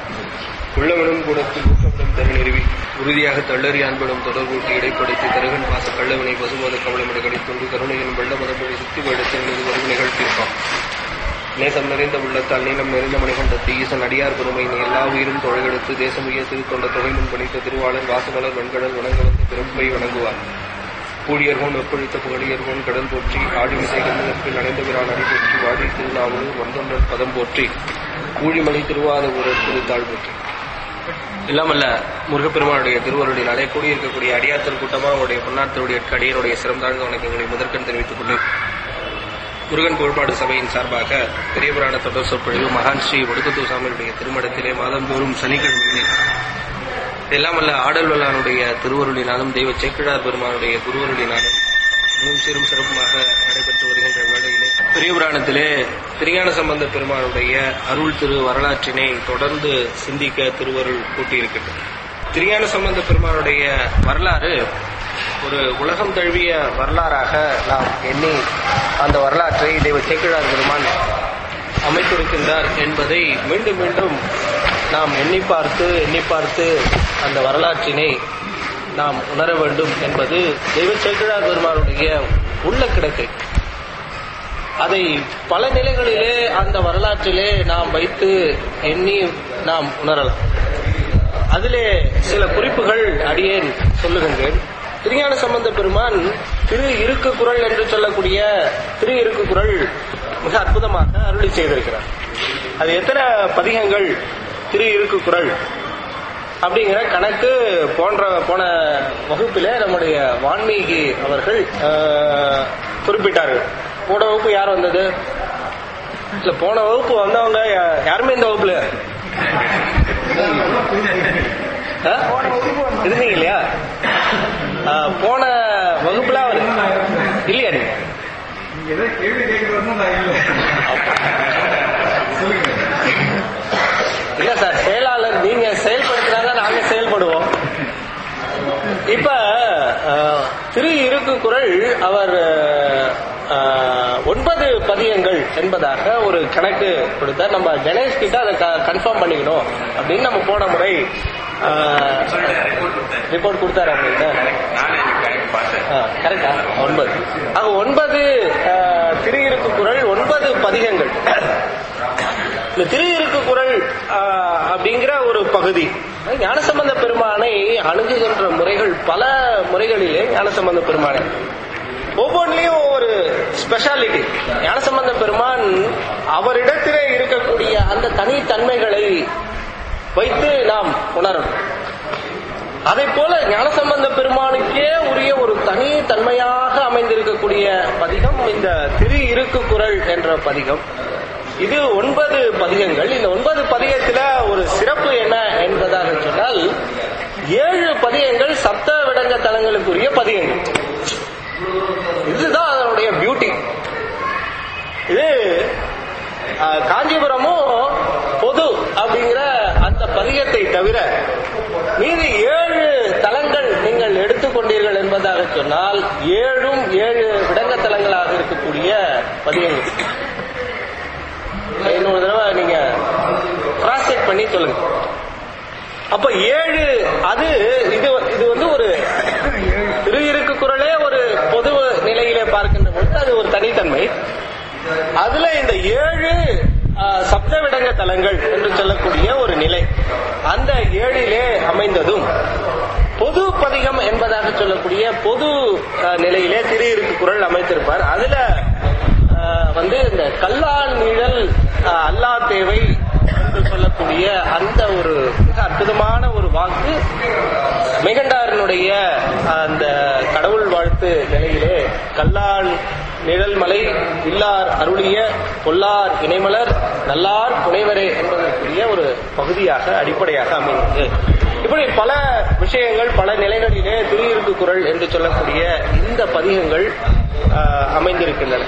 உள்ளவனும் கூடத்தில் ஊக்கமிடும் தரு நிறுவி உறுதியாக தள்ளறி அன்படும் தொடர்பூட்டி இடைப்படுத்தி தருகன் பாச கள்ளவனை பசுமத கவலமிட கடித்துண்டு கருணையின் வெள்ள மதப்படி சுத்தி வேடத்தில் மீது வரும் நிகழ்த்தியிருப்பான் நேசம் நிறைந்த உள்ளத்தால் நீளம் நிறைந்த மணிகண்டத்து ஈசன் அடியார் பெருமை நீ எல்லா உயிரும் தொழையெடுத்து தேசம் உய திருத்தொண்ட தொகை முன் பணித்த திருவாளர் வாசமலர் வெண்கடல் வணங்க வந்து பிறப்பை வணங்குவார் பூழியர்கோன் வெப்பொழித்த புகழியர்கோன் கடல் போற்றி ஆழிமிசை கண்ணதற்பில் அடைந்த பிரான் அடி போற்றி வாடி திருநாவலூர் வந்தொன்றன் பதம் போற்றி கூழிமலை திருவாத ஊரர் திருத்தாள் போற்றி இல்லாமல்ல முருகப்பெருமானுடைய திருவருளினாலே கூடியிருக்கக்கூடிய அடியாத்தல் கூட்டமா அவருடைய பொன்னார்த்தருடைய அடியனுடைய சிறந்தாழ்ந்த வணக்கங்களை முதற்கண் தெரிவித்துக் கொண்டு முருகன் கோட்பாடு சபையின் சார்பாக பெரிய புராண தொடர் சொற்பொழிவு மகான் ஸ்ரீ ஒடுக்கத்தூர் சாமியுடைய திருமணத்திலே மாதந்தோறும் சனிக்கிழமைகளில் எல்லாமல்ல ஆடல் வல்லானுடைய திருவருளினாலும் தெய்வ சேக்கிழார் பெருமானுடைய குருவருளினாலும் மிகவும் சீரும் சிறப்புமாக நடைபெற்று வருகின்ற வேளையிலே பெரிய புராணத்திலே திருஞான சம்பந்த பெருமானுடைய அருள் திரு வரலாற்றினை தொடர்ந்து சிந்திக்க திருவருள் கூட்டியிருக்கின்றது திருஞான சம்பந்த பெருமானுடைய வரலாறு ஒரு உலகம் தழுவிய வரலாறாக நாம் எண்ணி அந்த வரலாற்றை தெய்வ சேக்கிழார் பெருமான் அமைத்திருக்கின்றார் என்பதை மீண்டும் மீண்டும் நாம் எண்ணி பார்த்து எண்ணி பார்த்து அந்த வரலாற்றினை நாம் உணர வேண்டும் என்பது தெய்வ சேக்கிழார் பெருமானுடைய உள்ள கிடக்கை அதை பல நிலைகளிலே அந்த வரலாற்றிலே நாம் வைத்து எண்ணி நாம் உணரலாம் அதிலே சில குறிப்புகள் அடியேன் சொல்லுகின்றேன் திருஞான சம்பந்த பெருமான் திரு இருக்கு குரல் என்று சொல்லக்கூடிய திரு இருக்கு குரல் மிக அற்புதமாக அருளி செய்திருக்கிறார் அது எத்தனை பதிகங்கள் திரு இருக்கு குரல் அப்படிங்கிற கணக்கு போன்ற போன வகுப்பிலே நம்முடைய வான்மீகி அவர்கள் ஆஹ், குறிப்பிட்டார்கள் போன வகுப்பு யார் வந்தது இல்ல போன வகுப்பு வந்தவங்க யா- யாருமே இந்த வகுப்புல ஆ? இருந்தீங்க இல்லையா ஆ, போன வகுப்புல அவர் இல்லையா நீங்க நீங்க ஏதோ கேள்வி கேட்கறது நான் இல்லை சொல்லுங்க இல்ல சார் செயலாளர் நீங்க செயல்படுத்தினாதான் நாங்க செயல்படுவோம் இப்ப அஹ், திரு இருக்கு குரல் அவர் அஹ், ஒன்பது பதியங்கள் என்பதாக ஒரு கணக்கு கொடுத்தார் நம்ம கணேஷ் கிட்ட அதை கன்ஃபார்ம் பண்ணிக்கணும் அப்படின்னு நம்ம போன முறை ரிப்போர்ட் கொடுத்தாரு அப்படின்ட்டு கரெக்டா ஒன்பது ஆக ஒன்பது அஹ், திரு இருக்கு குரல் ஒன்பது பதிகங்கள் இந்த திரு இருக்கு குரல் ஆஹ், அப்படிங்கிற ஒரு பகுதி ஞானசம்பந்த பெருமானை அணுகுகின்ற முறைகள் பல முறைகளிலே ஞானசம்பந்த பெருமானை ஒவ்வொன்றிலையும் ஒரு ஸ்பெஷாலிட்டி ஞானசம்பந்த பெருமான் அவரிடத்திலே இருக்கக்கூடிய அந்த தனித்தன்மைகளை வைத்து நாம் உணரணும் அதை போல ஞானசம்பந்த பெருமானுக்கே உரிய ஒரு தனி தன்மையாக அமைந்திருக்கக்கூடிய பதிகம் இந்த திரு இருக்கு குரல் என்ற பதிகம் இது ஒன்பது பதிகங்கள் இந்த ஒன்பது பதிகத்துல ஒரு சிறப்பு என்ன என்பதாக சொன்னால் ஏழு பதிகங்கள் சப்த விடங்க தலங்களுக்குரிய பதிகங்கள் இதுதான் அதனுடைய பியூட்டி இது அஹ், காஞ்சிபுரமும் பொது அப்படிங்கிற அந்த பதிகத்தை தவிர மீதி ஏழு தலங்கள் நீங்கள் எடுத்துக்கொண்டீர்கள் என்பதாக சொன்னால் ஏழும் ஏழு விடங்க தலங்களாக இருக்கக்கூடிய பதிகங்கள் இன்னொரு தடவை நீங்க கிராஸ் செக் பண்ணி சொல்லுங்க அப்ப ஏழு அது இது இது வந்து ஒரு திரு இருக்கு குரலே ஒரு பொது நிலையிலே பார்க்கின்ற பொழுது அது ஒரு தனித்தன்மை அதுல இந்த ஏழு ஆஹ், சப்தவிடங்க தலங்கள் என்று சொல்லக்கூடிய ஒரு நிலை அந்த ஏழிலே அமைந்ததும் பொது பதிகம் என்பதாக சொல்லக்கூடிய பொது ஆஹ், நிலையிலே திரு இருக்கு குரல் அமைத்திருப்பார் அதுல ஆஹ், வந்து இந்த கல்லான் நிழல் ஆஹ், அல்லா தேவை என்று சொல்லக்கூடிய அந்த ஒரு மிக அற்புதமான ஒரு வாக்கு மெகண்டாரனுடைய அந்த கடவுள் வாழ்த்து நிலையிலே கல்லான் நிழல்மலை இல்லார் அருளிய பொல்லார் இணைமலர் நல்லார் புனைவரே என்பதற்குரிய ஒரு பகுதியாக அடிப்படையாக அமைந்தது இப்படி பல விஷயங்கள் பல நிலைகளிலே திரு குரல் என்று சொல்லக்கூடிய இந்த பதிகங்கள் ஆஹ், அமைந்திருக்கின்றன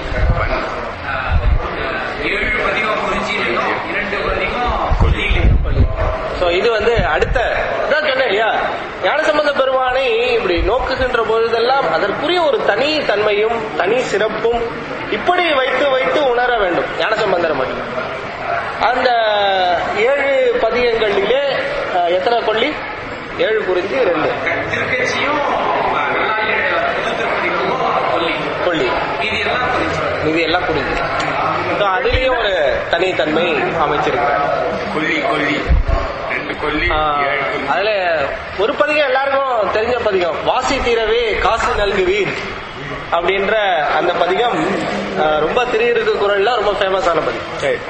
ஏழு பதிகம் குறிச்சியிலும் இரண்டு பதிகம் கொல்லியிலும் சோ இது வந்து அடுத்த இதான் சொன்னேன் இல்லையா ஞானசம்பந்த பெருமானை இப்படி நோக்குகின்ற பொழுதெல்லாம் அதற்குரிய ஒரு தனி தன்மையும் தனி சிறப்பும் இப்படி வைத்து வைத்து உணர வேண்டும் ஞானசம்பந்தர் மட்டும் அந்த ஏழு பதியங்களிலே எத்தனை கொல்லி ஏழு குறிஞ்சி ரெண்டு திருக்கட்சியும் நல்லாயிரம் புது திருப்பதிகளும் கொல்லி கொல்லி இது எல்லாம் குறிச்சி இது எல்லாம் குறிஞ்சி So, அதுலயும் ஒரு தனித்தன்மை அமைச்சிருக்கிறார் கொல்லி கொல்லி ரெண்டு கொல்லி ஆஹ், ஏழு கொல்லி அதுல ஒரு பதிகம் எல்லாருக்கும் தெரிஞ்ச பதிகம் வாசி தீரவே காசு நல்குவீர் அப்படின்ற அந்த பதிகம் ஆஹ், ரொம்ப திரியிருக்கு குரல்ல ரொம்ப ஃபேமஸான பதிகம்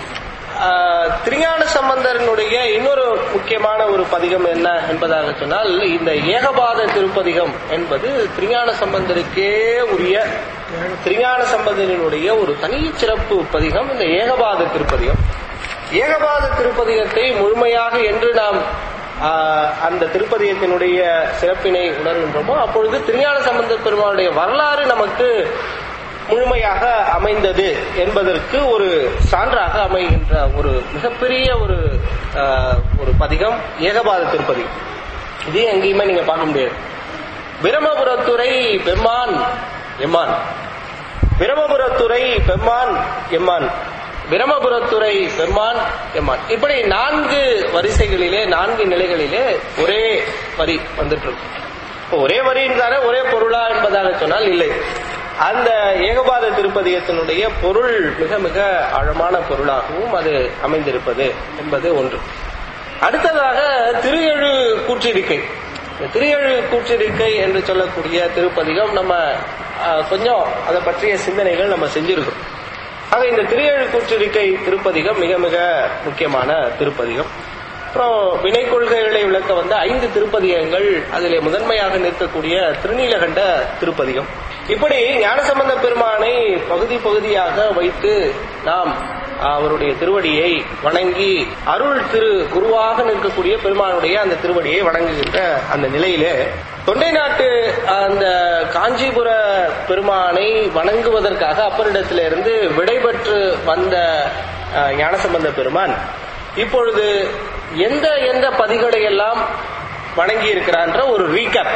ஆஹ், திருஞான சம்பந்தரனுடைய இன்னொரு முக்கியமான ஒரு பதிகம் என்ன என்பதாக சொன்னால் இந்த ஏகபாத திருப்பதிகம் என்பது திருஞான சம்பந்தருக்கே உரிய திருஞான சம்பந்தரனுடைய ஒரு தனி சிறப்பு பதிகம் இந்த ஏகபாத திருப்பதிகம் ஏகபாத திருப்பதிகத்தை முழுமையாக என்று நாம் ஆஹ், அந்த திருப்பதிகத்தினுடைய சிறப்பினை உணர்கின்றோமோ அப்பொழுது திருஞான சம்பந்த பெருமானுடைய வரலாறு நமக்கு முழுமையாக அமைந்தது என்பதற்கு ஒரு சான்றாக அமைகின்ற ஒரு மிகப்பெரிய ஒரு ஆஹ், ஒரு பதிகம் ஏகபாத திருப்பதிகம் இது எங்கேயுமே நீங்க பார்க்க முடியாது பிரமபுரத்துறை பெம்மான் எம்மான் பிரமபுரத்துறை பெம்மான் எம்மான் பிரமபுரத்துறை பெம்மான் எம்மான் இப்படி நான்கு வரிசைகளிலே நான்கு நிலைகளிலே ஒரே வரி வந்துட்டு இருக்கும் இப்போ ஒரே வரின்னு தானே ஒரே பொருளா என்பதாக சொன்னால் இல்லை அந்த ஏகபாத திருப்பதிகத்தினுடைய பொருள் மிக மிக ஆழமான பொருளாகவும் அது அமைந்திருப்பது என்பது ஒன்று அடுத்ததாக திரு எழு கூற்றிருக்கை இந்த திரு எழு கூற்றிருக்கை என்று சொல்லக்கூடிய திருப்பதிகம் நம்ம ஆஹ், கொஞ்சம் அதை பற்றிய சிந்தனைகள் நம்ம செஞ்சிருக்கோம் ஆக இந்த திரு எழு கூற்றிருக்கை திருப்பதிகம் மிக மிக முக்கியமான திருப்பதிகம் அப்புறம் வினை கொள்கைகளை விளக்க வந்த ஐந்து திருப்பதிகங்கள் அதிலே முதன்மையாக நிற்கக்கூடிய திருநீலகண்ட திருப்பதிகம் இப்படி ஞானசம்பந்த பெருமானை பகுதி பகுதியாக வைத்து நாம் அவருடைய திருவடியை வணங்கி அருள் திரு குருவாக நிற்கக்கூடிய பெருமானுடைய அந்த திருவடியை வணங்குகின்ற அந்த நிலையிலே தொண்டை நாட்டு அந்த காஞ்சிபுர பெருமானை வணங்குவதற்காக அப்பரிடத்திலிருந்து விடைபெற்று வந்த அஹ், ஞானசம்பந்த பெருமான் இப்பொழுது எந்த எந்த பதிகளை எல்லாம் வணங்கி இருக்கிறான்ற ஒரு ரீகேப்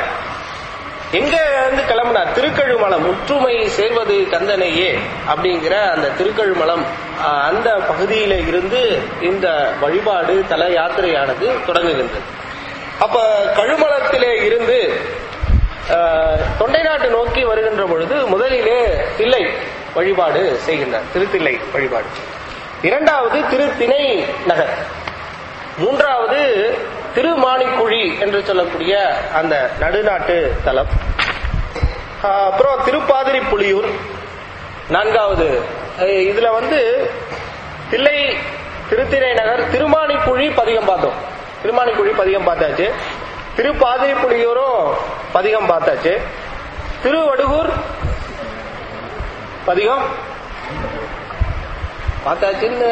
எங்க இருந்து கிளம்புனார் திருக்கழுமலம் ஒற்றுமை சேர்வது கந்தனையே அப்படிங்கிற அந்த திருக்கழுமலம் ஆஹ், அந்த பகுதியில இருந்து இந்த வழிபாடு தல யாத்திரையானது தொடங்குகின்றது அப்ப கழுமலத்திலே இருந்து ஆஹ், தொண்டை நாட்டு நோக்கி வருகின்ற பொழுது முதலிலே தில்லை வழிபாடு செய்கின்றார் திருத்தில்லை வழிபாடு இரண்டாவது திருத்திணை நகர் மூன்றாவது திருமாணிக்குழி என்று சொல்லக்கூடிய அந்த நடுநாட்டு தலம் ஆஹ் அப்புறம் திருப்பாதிரி புலியூர் நான்காவது அஹ் இதுல வந்து தில்லை திருத்திரை நகர் திருமாணிக்குழி பதிகம் பார்த்தோம் திருமாணிக்குழி பதிகம் பார்த்தாச்சு திருப்பாதிரி புலியூரும் பதிகம் பார்த்தாச்சு திருவடுகூர் பதிகம் பார்த்தாச்சுன்னு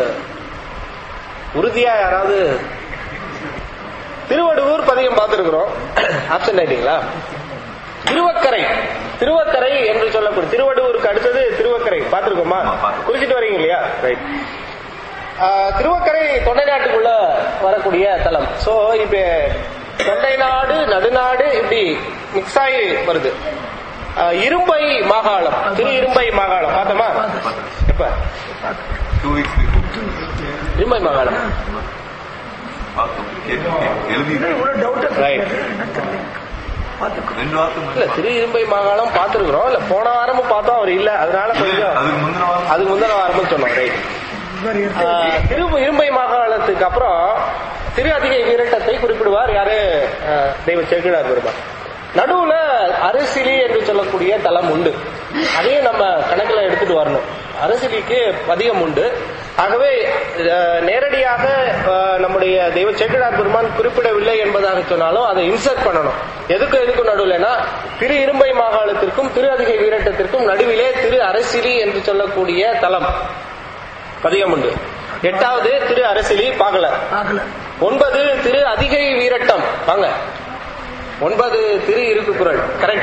உறுதியா யாராவது திருவடுகூர் பதிகம் பார்த்திருக்கிறோம் ஆப்ஷன் ஆயிட்டீங்களா திருவக்கரை திருவக்கரை என்று சொல்லக்கூடிய திருவடுகூருக்கு அடுத்தது திருவக்கரை பார்த்திருக்கோமா குறிச்சிட்டு வரீங்க இல்லையா ரைட் திருவக்கரை தொண்டை நாட்டுக்குள்ள வரக்கூடிய தலம் சோ இப்ப தொண்டை நாடு நடுநாடு இப்படி மிக்ஸ் ஆகி வருது ஆஹ் இரும்பை மாகாளம் திரு இரும்பை மாகாளம் பார்த்தோமா எப்ப டூ வீக்ஸ் இரும்பை மாகாளம் பார்த்தோம் கேட்டு எழுதி ரைட் ரெண்டு வாரத்துக்கு இல்ல முன்னாடி திரு இரும்பை மாகாணம் பார்த்திருக்கிறோம் இல்ல போன வாரமும் பார்த்தோம் அவர் இல்ல அதனால கொஞ்சம் அதுக்கு முந்தின வாரம் அதுக்கு முந்தின வாரமும் சொன்னோம் ரைட் திரு இரும்பை மாகாணத்துக்கு அப்புறம் திரு அதிகை வீரட்டத்தை குறிப்பிடுவார் யாரு ஆஹ், தெய்வ செகுடார் பெருமாள் நடுவுல அரசிலி என்று சொல்லக்கூடிய தலம் உண்டு அதையும் நம்ம கணக்குல எடுத்துட்டு வரணும் அரசிலிக்கு பதிகம் உண்டு ஆகவே அஹ், நேரடியாக அஹ், நம்முடைய தெய்வ செட்டிடார் பெருமான் குறிப்பிடவில்லை என்பதாக சொன்னாலும் அதை இன்சர்ட் பண்ணணும் எதுக்கு எதுக்கும் நடுவுலனா திரு இரும்பை மாகாணத்திற்கும் திரு அதிகை வீரட்டத்திற்கும் நடுவிலே திரு அரசிலி என்று சொல்லக்கூடிய தலம் பதிகம் உண்டு எட்டாவது திரு அரசிலி பார்க்கல ஒன்பது திரு அதிகை வீரட்டம் வாங்க ஒன்பது திரு இருக்கு குரல் கரெக்ட்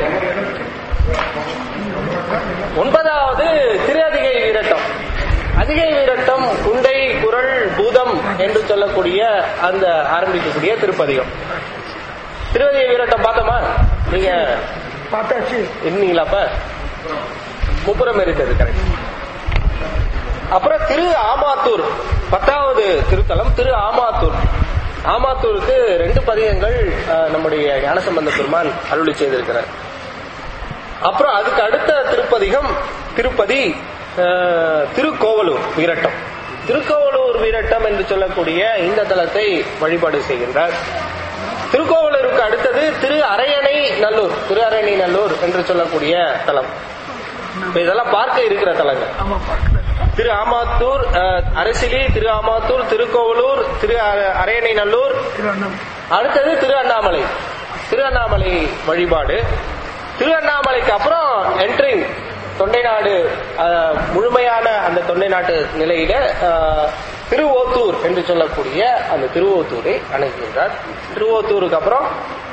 ஒன்பதாவது திரு அதிகை வீரட்டம் அதிகை வீரட்டம் குண்டை குரல் பூதம் என்று சொல்லக்கூடிய அந்த ஆரம்பிக்கக்கூடிய திருப்பதிகம் திருவதிகை வீரட்டம் பார்த்தோமா நீங்க பார்த்தாச்சு இருந்தீங்களாப்ப முப்புறம் எரித்தது கரெக்ட் அப்புறம் திரு ஆமாத்தூர் பத்தாவது திருத்தலம் திரு ஆமாத்தூர் ஆமாத்தூருக்கு ரெண்டு பதிகங்கள் அஹ், நம்முடைய ஞானசம்பந்த பெருமான் அருளி செய்திருக்கிறார் அப்புறம் அதுக்கு அடுத்த திருப்பதிகம் திருப்பதி அஹ், திருக்கோவலூர் வீரட்டம் திருக்கோவலூர் வீரட்டம் என்று சொல்லக்கூடிய இந்த தலத்தை வழிபாடு செய்கின்றார் திருக்கோவலூருக்கு அடுத்தது திரு அரையணை நல்லூர் திரு அரையணை நல்லூர் என்று சொல்லக்கூடிய தலம் இப்ப இதெல்லாம் பார்க்க இருக்கிற தலங்கள் ஆமா பார்க்கல திரு ஆமாத்தூர் அஹ், அரசிலி திரு ஆமாத்தூர் திருக்கோவலூர் திரு அர- அரையணைநல்லூர் திருவண்ணம் அடுத்தது திரு அண்ணாமலை திரு அண்ணாமலை வழிபாடு திரு அண்ணாமலைக்கு அப்புறம் என்ட்ரிங் தொண்டை நாடு அஹ், முழுமையான அந்த தொண்டை நாட்டு நிலையில அஹ், திருவோத்தூர் என்று சொல்லக்கூடிய அந்த திருவோத்தூரை அணுகுகின்றார் திருவோத்தூருக்கு அப்புறம்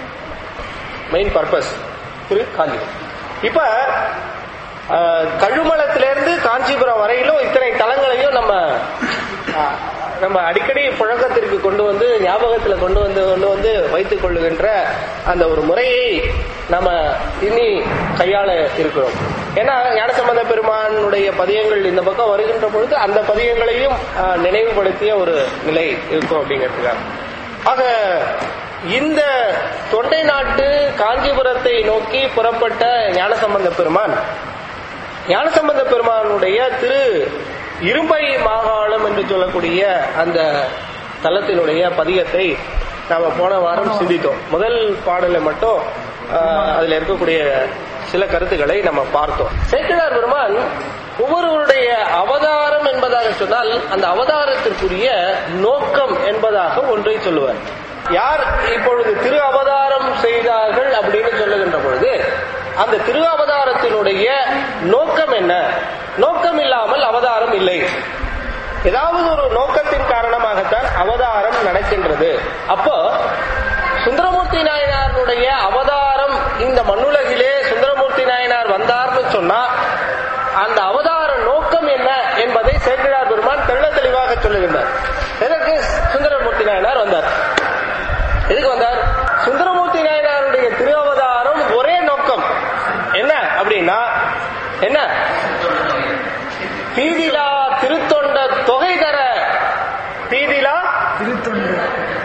மெயின் பர்பஸ் திரு காஞ்சிபுரம் இப்ப அஹ், கழுமலத்திலிருந்து காஞ்சிபுரம் வரையிலும் இத்தனை தலங்களையும் நம்ம அஹ், நம்ம அடிக்கடி புழக்கத்திற்கு கொண்டு வந்து ஞாபகத்துல கொண்டு வந்து கொண்டு வந்து வைத்துக் கொள்ளுகின்ற அந்த ஒரு முறையை நம்ம இனி கையாள இருக்கிறோம் ஏன்னா ஞானசம்பந்த பெருமானுடைய பதியங்கள் இந்த பக்கம் வருகின்ற பொழுது அந்த பதியங்களையும் அஹ், நினைவுபடுத்திய ஒரு நிலை இருக்கும் அப்படிங்கிறதுக்காக ஆக இந்த தொண்டை நாட்டு காஞ்சிபுரத்தை நோக்கி புறப்பட்ட ஞானசம்பந்த பெருமான் ஞானசம்பந்த பெருமானுடைய திரு இரும்பை மாகாணம் என்று சொல்லக்கூடிய அந்த தலத்தினுடைய பதிகத்தை நாம போன வாரம் சிந்தித்தோம் முதல் பாடலை மட்டும் ஆஹ், அதுல இருக்கக்கூடிய சில கருத்துக்களை நம்ம பார்த்தோம் சேக்கிழார் பெருமான் ஒவ்வொருவருடைய அவதாரம் என்பதாக சொன்னால் அந்த அவதாரத்திற்குரிய நோக்கம் என்பதாக ஒன்றை சொல்லுவார் யார் இப்பொழுது திரு அவதாரம் செய்தார்கள் அப்படின்னு சொல்லுகின்ற பொழுது அந்த திரு அவதாரத்தினுடைய நோக்கம் என்ன நோக்கம் இல்லாமல் அவதாரம் இல்லை ஏதாவது ஒரு நோக்கத்தின் காரணமாகத்தான் அவதாரம் நடக்கின்றது அப்போ சுந்தரமூர்த்தி நாயனாருடைய அவதாரம் இந்த மண்ணுலகிலே சுந்தரமூர்த்தி நாயனார் வந்தார்னு சொன்னா அந்த அவதார நோக்கம் என்ன என்பதை சேக்கிழார் பெருமான் தெள்ள தெளிவாக சொல்லுகின்றார் எதற்கு சுந்தரமூர்த்தி நாயனார் வந்தார் எதுக்கு வந்தார் சுந்தரமூர்த்தி நாயனாருடைய திரு அவதாரம் ஒரே நோக்கம் என்ன அப்படின்னா என்ன தீதிலா திருத்தொண்ட தொகை தர தீதிலா திருத்தொண்டு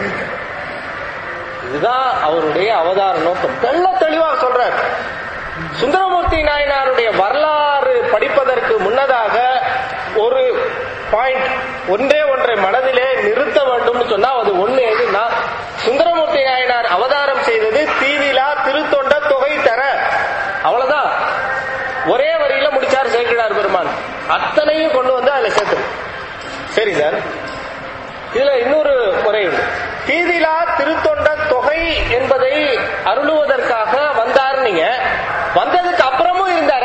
இதுதான் அவருடைய அவதார நோக்கம் தெள்ள தெளிவாக சொல்றார் சுந்தரமூர்த்தி நாயனாருடைய வரலாறு படிப்பதற்கு முன்னதாக ஒரு பாயிண்ட் ஒன்றே ஒன்றை மனதிலே நிறுத்த வேண்டும்னு சொன்னா அது ஒண்ணு எதுன்னா சுந்தரமூர்த்தி நாயனார் அவதாரம் செய்தது தீவிலா திருத்தொண்ட தொகை தர அவ்வளவுதான் ஒரே வரியில முடிச்சார் சேக்கிழார் பெருமான் அத்தனையும் கொண்டு வந்து அதுல சேர்த்து சரி சார் இதுல இன்னொரு முறை உண்டு தீதிலா திருத்தொண்ட தொகை என்பதை அருளுவதற்காக வந்தார் நீங்க வந்ததுக்கு அப்புறமும் இருந்தார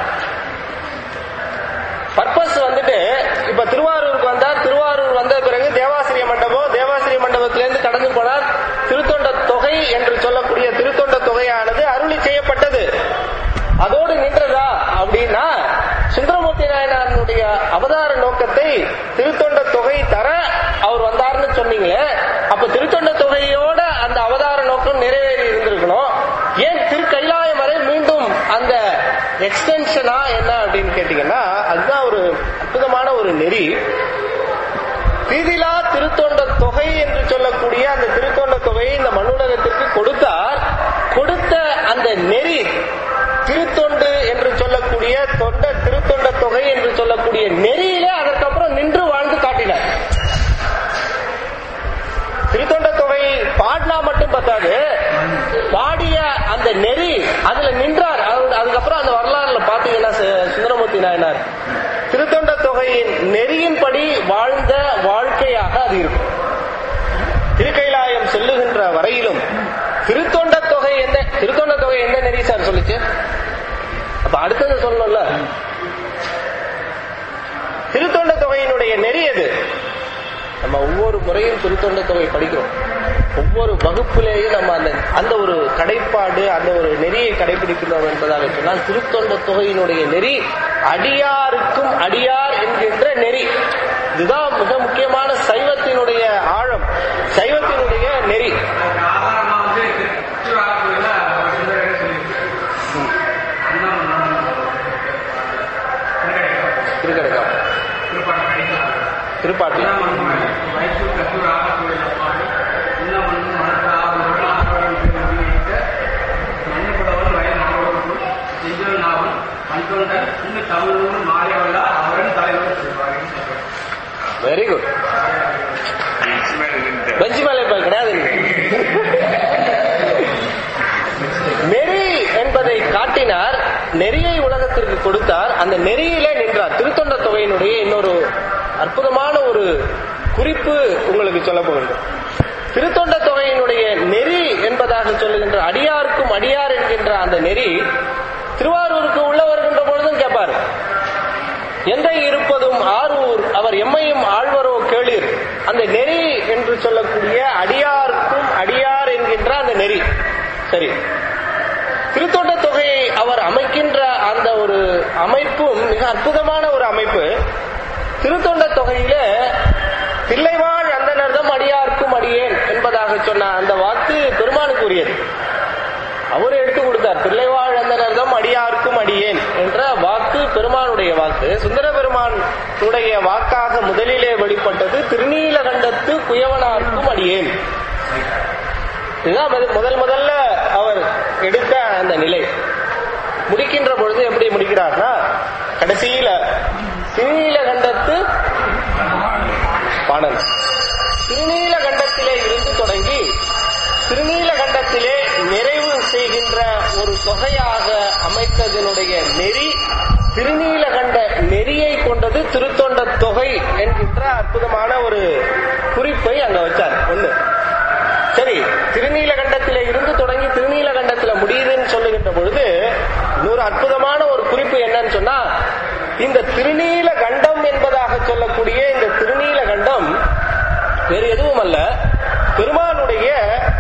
பர்பஸ் வந்துட்டு இப்ப திருவாரூருக்கு வந்தார் திருவாரூர் வந்த பிறகு தேவாசிரிய மண்டபம் தேவாசிரிய மண்டபத்திலிருந்து கடந்து போனார் திருத்தொண்ட தொகை என்று சொல்லக்கூடிய திருத்தொண்ட தொகையானது அருளி செய்யப்பட்டது அதோடு நின்றதா அப்படின்னா சுந்தரமூர்த்தி நாயனாருடைய அவதார நோக்கத்தை திருத்தொண்ட தொகை தர அவர் வந்தார்னு சொன்னீங்களே அப்ப திருத்தொண்ட தொகையோட அந்த அவதார நோக்கம் நிறைவேறி இருந்திருக்கணும் ஏன் திருக்கைலாயம் வரை மீண்டும் அந்த எக்ஸ்டென்ஷனா என்ன அப்படின்னு கேட்டீங்கன்னா அதுதான் ஒரு அற்புதமான ஒரு நெறி தீதிலா திருத்தொண்ட தொகை என்று சொல்லக்கூடிய அந்த திருத்தொண்ட தொகையை இந்த மண்ணுலகத்திற்கு கொடுத்தார் கொடுத்த அந்த நெறி திருத்தொண்டு என்று சொல்லக்கூடிய தொண்ட திருத்தொண்ட தொகை என்று சொல்லக்கூடிய நெறியிலே அதற்கப்புறம் நின்று வாழ்ந்து காட்டினார் திருத்தொண்ட தொகை பாடினா மட்டும் பத்தாது பாடிய அந்த நெறி அதுல நின்றார் அது- அதுக்கப்புறம் அந்த வரலாறுல பாத்தீங்கன்னா சு- சுந்தரமூர்த்தி நாயனார் திருத்தொண்ட தொகையின் நெறியின்படி வாழ்ந்த வாழ்க்கையாக அது இருக்கும் திருக்கைலாயம் செல்லுகின்ற வரையிலும் திருத்தொண்ட தொகை எந்த திருத்தொண்ட தொகை எந்த நெறி சார் சொல்லுச்சு அப்ப அடுத்தது சொல்லணும்ல திருத்தொண்ட தொகையினுடைய நெறி எது நம்ம ஒவ்வொரு முறையும் திருத்தொண்ட தொகை படிக்கிறோம் ஒவ்வொரு வகுப்பிலேயும் நம்ம அந்த அந்த ஒரு கடைப்பாடு அந்த ஒரு நெறியை கடைபிடிக்கிறோம் என்பதாக சொன்னால் திருத்தொண்ட தொகையினுடைய நெறி அடியாருக்கும் அடியார் என்கின்ற நெறி இதுதான் மிக முக்கியமான சைவத்தினுடைய ஆழம் சைவத்தினுடைய நெறி ஆதாரமா வந்து திருச்சிராப்பள்ளியில சுந்தரரே சொல்லியிருக்கு. அண்ணன் திருக்கடைக்காப்பு திருப்பாட்டு திருப்பாட்டி மைசூர் கத்தூர் ஆகக்கூடிய பெஞ்ச் மேல இப்ப கிடையாது நெறி என்பதை காட்டினார் நெறியை உலகத்திற்கு கொடுத்தார் அந்த நெறியிலே நின்றார் திருத்தொண்ட தொகையினுடைய இன்னொரு அற்புதமான ஒரு குறிப்பு உங்களுக்கு சொல்ல போகின்றோம் திருத்தொண்ட தொகையினுடைய நெறி என்பதாக சொல்லுகின்ற அடியாருக்கும் அடியார் என்கின்ற அந்த நெறி திருவாரூருக்கு உள்ள வருகின்ற பொழுதும் கேட்பார் எந்தை இருப்பதும் ஆரூர் அவர் எம்மையும் ஆழ்வரோ கேளீர் அந்த நெறி என்று சொல்லக்கூடிய அடியாருக்கும் அடியார் என்கின்ற அந்த நெறி சரி திருத்தொண்ட தொகையை அவர் அமைக்கின்ற அந்த ஒரு அமைப்பும் மிக அற்புதமான ஒரு அமைப்பு திருத்தொண்ட தொகையில தில்லைவாழ் அந்தனர்தம் அடியார்க்கும் அடியேன் என்பதாக சொன்ன அந்த வாக்கு பெருமானுக்கு உரியது அவர் எடுத்து கொடுத்தார் தில்லைவாழ் அந்தனர்தம் அடியார்க்கும் அடியேன் என்ற வாக்கு பெருமானுடைய வாக்கு சுந்தர பெருமானுடைய வாக்காக முதலிலே வெளிப்பட்டது திருநீலகண்டத்து குயவனார்க்கும் அடியேன் இதுதான் முதல் முதல் முதல்ல அவர் எடுத்த அந்த நிலை முடிக்கின்ற பொழுது எப்படி முடிக்கிறார்னா கடைசியில திருநீலகண்டத்து பாடல் திருநீலகண்டத்திலே இருந்து தொடங்கி திருநீலகண்டத்திலே நிறைவு செய்கின்ற ஒரு தொகையாக அமைத்ததனுடைய நெறி திருநீலகண்ட நெறியை கொண்டது திருத்தொண்ட தொகை என்கின்ற அற்புதமான ஒரு குறிப்பை அங்க வச்சார் ஒண்ணு சரி திருநீலகண்டத்திலே இருந்து தொடங்கி திருநீலகண்டத்துல முடியுதுன்னு சொல்லுகின்ற பொழுது இன்னொரு அற்புதமான ஒரு குறிப்பு என்னன்னு சொன்னா இந்த திருநீலகண்டம் என்பதாக சொல்லக்கூடிய இந்த திருநீலகண்டம் வேறு எதுவும் அல்ல பெருமானுடைய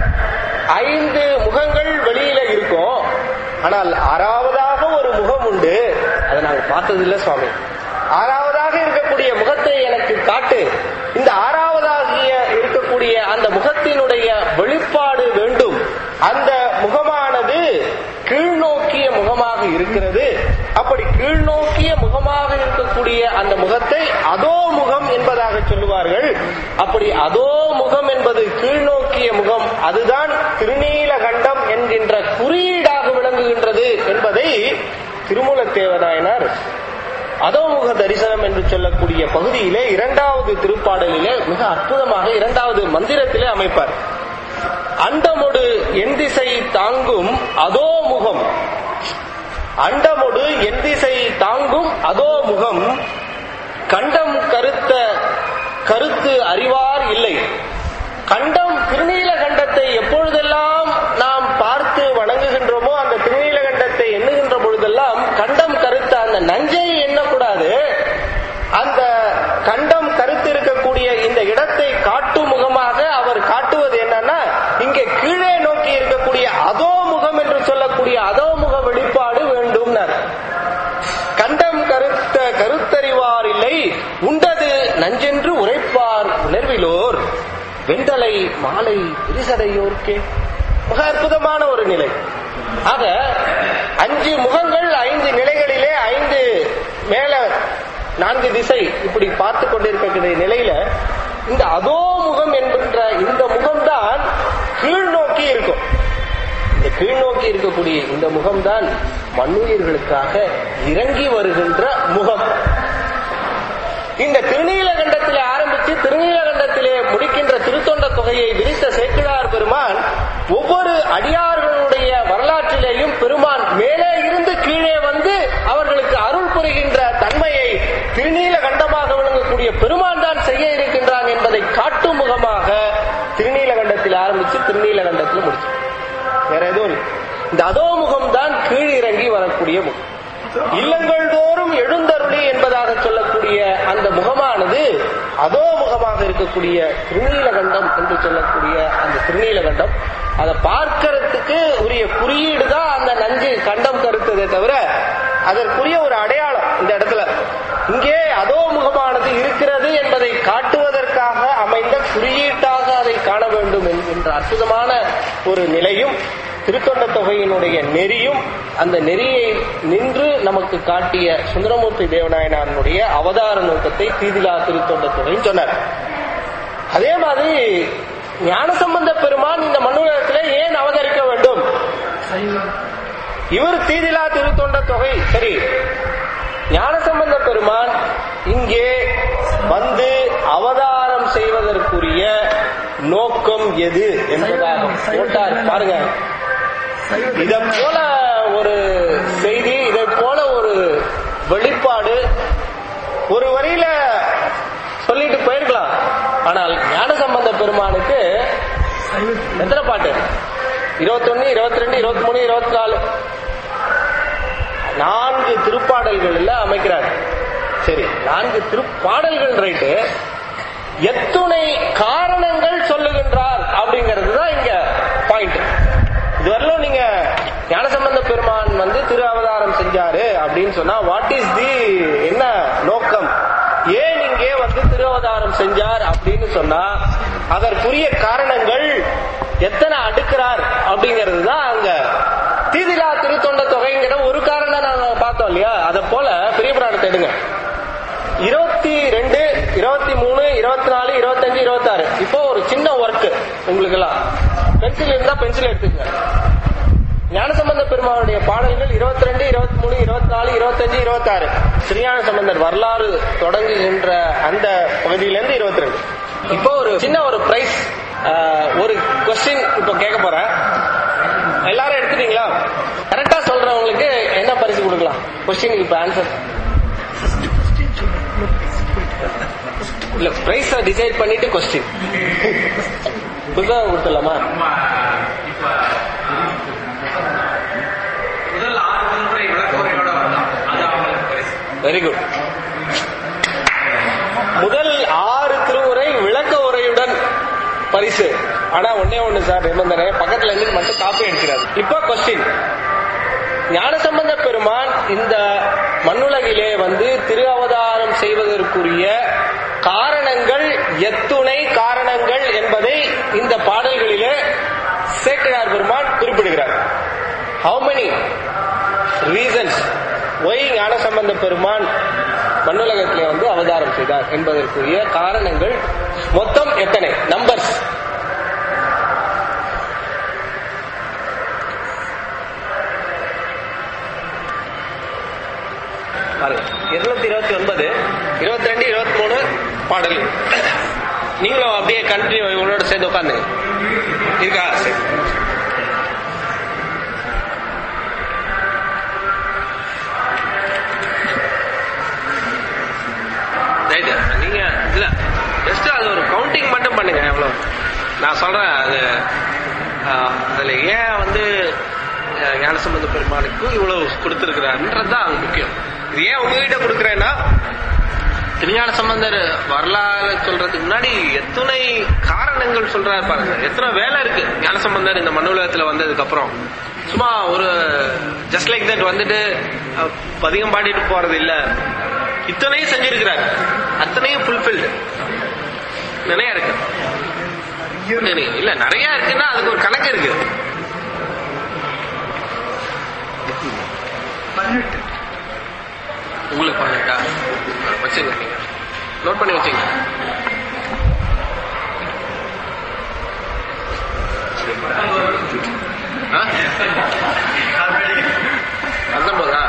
ஐந்து முகங்கள் வெளியில இருக்கும் ஆனால் ஆறாவதாக ஒரு முகம் உண்டு அதை நாங்க பார்த்ததில்ல சுவாமி ஆறாவதாக இருக்கக்கூடிய முகத்தை எனக்கு காட்டு இந்த ஆறாவதாகிய இருக்கக்கூடிய அந்த முகத்தினுடைய வெளிப்பாடு வேண்டும் அந்த முகமானது கீழ்நோக்கிய முகமாக இருக்கிறது அப்படி கீழ்நோக்கிய முகமாக இருக்கக்கூடிய அந்த முகத்தை அதோ முகம் என்பதாக சொல்லுவார்கள் அப்படி அதோ முகம் என்பது கீழ்நோக்கிய முகம் அதுதான் திருநீலகண்டம் என்கின்ற குறியீடாக விளங்குகின்றது என்பதை திருமூலத்தேவநாயனார் அதோமுக தரிசனம் என்று சொல்லக்கூடிய பகுதியிலே இரண்டாவது திருப்பாடலிலே மிக அற்புதமாக இரண்டாவது மந்திரத்திலே அமைப்பார் அண்டமொடு என் திசை தாங்கும் அதோ முகம் அண்டமொடு என் திசை தாங்கும் அதோ முகம் கண்டம் கருத்த கருத்து அறிவார் இல்லை கண்டம் திருநீலகண்டத்தை எப்பொழுதெல்லாம் நாம் பார்த்து வணங்குகின்றோமோ அந்த திருநீலகண்டத்தை எண்ணுகின்ற பொழுதெல்லாம் கண்டம் கருத்த அந்த நஞ்சை எண்ணக்கூடாது அந்த கண்டம் கருத்து இருக்கக்கூடிய இந்த இடத்தை காட்டும் முகமாக அவர் காட்டுவது என்னன்னா இங்கே கீழே நோக்கி இருக்கக்கூடிய அதோ முகம் என்று சொல்லக்கூடிய அதோ முக வெளிப்பாடு வேண்டும் கண்டம் கருத்த கருத்தறிவார் இல்லை உண்டது நஞ்சென்று உரைப்பார் உணர்விலோர் வெண்டலை மாலை விரிசடையோர்க்கே மிக அற்புதமான ஒரு நிலை ஆக அஞ்சு முகங்கள் ஐந்து நிலைகளிலே ஐந்து மேல நான்கு திசை இப்படி பார்த்து கொண்டிருக்கக்கூடிய நிலையில இந்த அதோ முகம் என்கின்ற இந்த முகம்தான் கீழ் நோக்கி இருக்கும் இந்த கீழ் நோக்கி இருக்கக்கூடிய இந்த முகம்தான் மண்ணுயிர்களுக்காக இறங்கி வருகின்ற முகம் இந்த திருநீலகண்டத்திலே ஆரம்பித்து திருநீலகண்டத்திலே முடிக்கின்ற திருத்தொண்ட தொகையை விரித்த சேக்கிழார் பெருமான் ஒவ்வொரு அடியார்களுடைய வரலாற்றிலேயும் பெருமான் மேலே இருந்து கீழே வந்து அவர்களுக்கு அருள் புரிகின்ற தன்மையை திருநீலகண்டமாக விளங்கக்கூடிய பெருமான் தான் செய்ய இருக்கின்றான் என்பதை காட்டும் முகமாக திருநீலகண்டத்தில் ஆரம்பித்து திருநீலகண்டத்தில் முடிச்சு வேற எதுவும் இல்லை. இந்த அதோமுகம் தான் கீழிறங்கி வரக்கூடிய முகம் இல்லங்கள் தோறும் எழுந்தருளி என்பதாக சொல்லக்கூடிய அந்த முகமானது அதோ முகமாக இருக்கக்கூடிய திருநீலகண்டம் என்று சொல்லக்கூடிய அந்த திருநீலகண்டம் அதை பார்க்கறதுக்கு உரிய குறியீடு தான் அந்த நஞ்சு கண்டம் கருத்ததே தவிர அதற்குரிய ஒரு அடையாளம் இந்த இடத்துல இங்கே அதோ முகமானது இருக்கிறது என்பதை காட்டுவதற்காக அமைந்த குறியீட்டாக அதை காண வேண்டும் என்கின்ற அற்புதமான ஒரு நிலையும் திருத்தொண்ட தொகையினுடைய நெறியும் அந்த நெறியை நின்று நமக்கு காட்டிய சுந்தரமூர்த்தி தேவநாயனாருடைய அவதார நோக்கத்தை தீதிலா திருத்தொண்ட தொகைன்னு சொன்னார் அதே மாதிரி ஞானசம்பந்த பெருமான் இந்த மண்ணுலகத்திலே ஏன் அவதரிக்க வேண்டும் இவர் தீதிலா திருத்தொண்ட தொகை சரி ஞானசம்பந்த பெருமான் இங்கே வந்து அவதாரம் செய்வதற்குரிய நோக்கம் எது என்பதாக போட்டார் பாருங்க இத போல ஒரு செய்தி இதை போல ஒரு வெளிப்பாடு ஒரு வரியில சொல்லிட்டு போயிருக்கலாம் ஆனால் ஞானசம்பந்த பெருமானுக்கு எத்தனை பாட்டு இருபத்தொன்னு இருபத்தி ரெண்டு இருபத்தி மூணு இருபத்தி நாலு நான்கு திருப்பாடல்கள்ல அமைக்கிறார் சரி நான்கு திருப்பாடல்கள் ரைட்டு எத்துணை காரணங்கள் சொல்லுகின்றார் அப்படிங்கிறது தான் இங்க பாயிண்ட் இதுவரையிலும் நீங்க ஞானசம்பந்த பெருமான் வந்து திரு அவதாரம் செஞ்சாரு அப்படின்னு சொன்னா வாட் இஸ் தி என்ன நோக்கம் ஏன் இங்கே வந்து திரு அவதாரம் செஞ்சார் அப்படின்னு சொன்னா அதற்குரிய காரணங்கள் எத்தனை அடுக்கிறார் அப்படிங்கிறது தான் அங்க தீதிலா திருத்தொண்ட தொகைங்கிற ஒரு காரணம் நாங்க பார்த்தோம் இல்லையா அதை போல பெரிய புராணத்தை எடுங்க இருபத்தி ரெண்டு இருபத்தி மூணு இருபத்தி நாலு இருபத்தஞ்சு இருபத்தாறு இப்போ ஒரு சின்ன ஒர்க் உங்களுக்கு எல்லாம் பென்சில் இருந்தா பென்சில் எடுத்துக்கங்க ஞானசம்பந்த பெருமானுடைய பாடல்கள் இருபத்தி ரெண்டு இருபத்தி மூணு இருபத்தி நாலு இருபத்தஞ்சு இருபத்தாறு ஸ்ரீஞான சம்பந்தர் வரலாறு தொடங்குகின்ற அந்த பகுதியிலிருந்து இருபத்தி ரெண்டு இப்போ ஒரு சின்ன ஒரு பிரைஸ் ஒரு கொஸ்டின் இப்போ கேட்க போறேன் எல்லாரும் எடுத்துட்டீங்களா கரெக்டா சொல்றவங்களுக்கு என்ன பரிசு கொடுக்கலாம் கொஸ்டின் இப்ப ஆன்சர் இல்ல பிரைஸ் டிசைட் பண்ணிட்டு கொஸ்டின் புத்தகம் கொடுத்துடலாமா நம்ம இப்ப முதல் ஆறு திருமுறை விளக்கோரையோட வந்தோம் அது அவங்களுக்கு பரிசு வெரி குட் முதல் ஆறு திருவுரை விளக்க உரையுடன் பரிசு ஆனா ஒன்னே ஒண்ணு சார் நிபந்தனை பக்கத்துல இருந்து மட்டும் காப்பி அடிக்கிறார் இப்ப கொஸ்டின் ஞானசம்பந்த பெருமான் இந்த மண்ணுலகிலே வந்து திரு அவதாரம் செய்வதற்குரிய காரணங்கள் எத்துணை காரணங்கள் என்பதை இந்த பாடல்களிலே சேக்கிழார் பெருமான் குறிப்பிடுகிறார் how many reasons why Gnanasambandha பெருமான் மண்ணுலகத்திலே வந்து அவதாரம் செய்தார் என்பதற்குரிய காரணங்கள் மொத்தம் எத்தனை நம்பர்ஸ் பாருங்க இருநூத்தி இருபத்தி ஒன்பது இருபத்தி ரெண்டு இருபத்தி மூணு பாடல் நீங்களும் அப்படியே கண்டினியூ உங்களோட சேர்ந்து உட்காந்துங்க இருக்கா சரி ரைட்டு நீங்க இல்ல ஜஸ்ட் அது ஒரு கவுண்டிங் மட்டும் பண்ணுங்க எவ்வளவு நான் சொல்றேன் அது ஆஹ், அதுல ஏன் வந்து அஹ், ஞானசம்பந்த பெருமானுக்கு இவ்வளவு கொடுத்திருக்கிறாருன்றது தான் அங்க முக்கியம் இது ஏன் உங்ககிட்ட கொடுக்குறேன்னா திருஞான சம்பந்தர் வரலாறு சொல்றதுக்கு முன்னாடி எத்தனை காரணங்கள் சொல்றாரு பாருங்க எத்தனை வேலை இருக்கு ஞானசம்பந்தர் இந்த மண்ணுலகத்துல வந்ததுக்கு அப்புறம் சும்மா ஒரு ஜஸ்ட் லைக் தட் வந்துட்டு அஹ், பதிகம் பாடிட்டு போறது இல்ல இத்தனையும் செஞ்சிருக்கிறார் அத்தனையும் ஃபுல்ஃபில்டு நிறைய இருக்கு நிறைய- இல்ல நிறைய இருக்குன்னா அதுக்கு ஒரு கணக்கு இருக்கு உங்களுக்கு பண்ணிருக்கா வச்சுங்க நீங்க நோட் பண்ணி வச்சுங்க ஆ? பத்தொன்பதா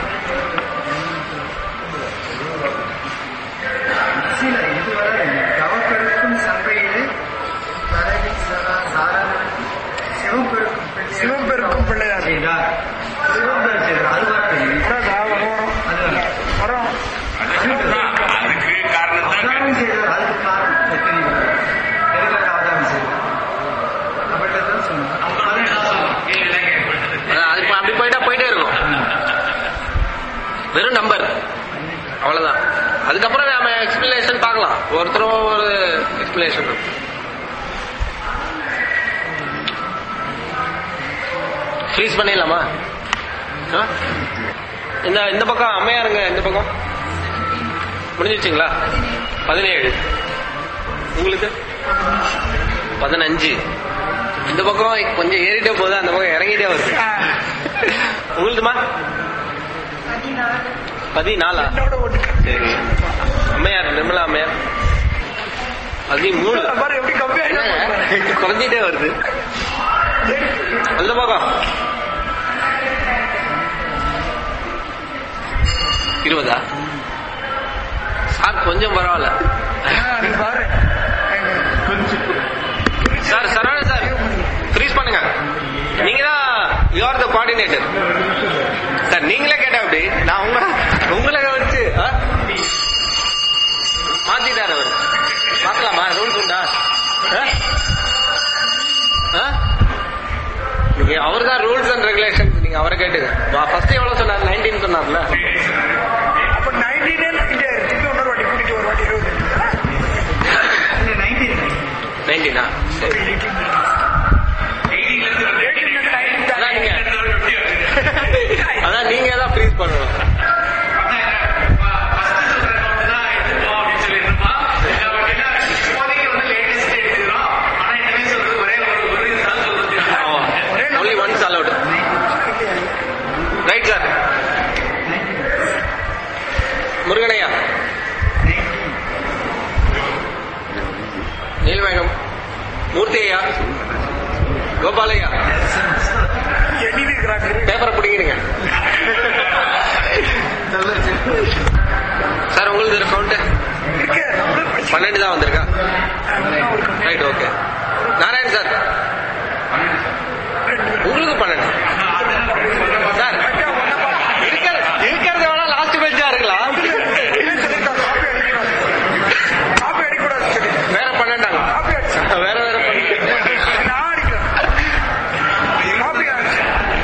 சில இதுவரை தவப்பெருக்கும் சபையிலே தரையில் சதா சாரணம் சிவப்பெருக்கும் பிள்ளை சிவப்பெருக்கும் பிள்ளையார் செய்தார் சிவப்பெரு செய்தார் அது வரும் வரும் அதுக்கு காரணம் அவதாரம் செய்தார் அதுக்கு காரணம் எத்தனை எதுக்காக அவதாரம் செய்தார் அப்படின்றத சொன்னார் அதான் அது இப்ப அப்படி போயிட்டா போயிட்டே இருக்கும் வெறும் நம்பர் அவ்வளவுதான் அதுக்கப்புறம் நாம எக்ஸ்பிளேஷன் பார்க்கலாம் ஒருத்தரும் ஒரு எக்ஸ்பிளேஷன் ஃப்ரீஸ் பண்ணிடலாமா ஆ? இந்த இந்த பக்கம் அம்மையாருங்க இந்த பக்கம் முடிஞ்சிருச்சுங்களா பதினேழு உங்களுக்கு பதினஞ்சு இந்த பக்கம் கொஞ்சம் ஏறிட்டே போகுது அந்த பக்கம் இறங்கிட்டே வருது உங்களுதுமா பதினாலா சரி அம்மையார் நிர்மலா அம்மையார் பதிமூணு என்னங்க? குறைஞ்சிட்டே வருது அந்த பக்கம் இருபதா சார் கொஞ்சம் பரவாயில்ல கோஆர்டினேட்டர் சார் நீங்களே கேட்டா அப்படி நான் உங்க உங்களை வச்சு ஆ? மாத்திட்டார் அவர் மாத்தலாமா ரூல்ஸ் உண்டா ஆ? ஆ? நீங்க அவர் தான் ரூல்ஸ் அண்ட் ரெகுலேஷன் நீங்க அவரை கேட்டுங்க ஃபர்ஸ்ட் எவ்வளவு சொன்னார் நைன்டீன் சொன்னார்ல அப்ப நைன்டீன் இங்க திருப்பி இன்னொரு வாட்டி கூட்டிட்டு ஒரு வாட்டி இருபது நைன்டீன் நைன்டீனா சரி அதான் நீங்க அதான் நீங்க தான் ஃப்ரீஸ் பண்ணணும் only once allowed right sir முருகனையா நீலமேகம் மூர்த்தி ஐயா கோபாலையா எண்ணிட்டு இருக்கிறாங்க பேப்பரை பிடிக்கிறீங்க சார் உங்களுக்கு கவுண்ட் இருக்கு நம்மளும் படிச்சு பன்னெண்டு தான் வந்திருக்கா அதெல்லாம் ஒரு கம்மி. ரைட் ஓகே நாராயண் சார் உங்களுக்கு பன்னெண்டு சார் இருக்கிறது இருக்கிறத வேணா லாஸ்ட் பெஞ்சா இருக்கலாம் காப்பி அடிக்கூடாது சொல்லி வேற பன்னெண்டாங்க காப்பி அடிச்சு வேற வேற பன்னெண்டு நான் அடிக்கிறேன் காப்பி அடிச்சு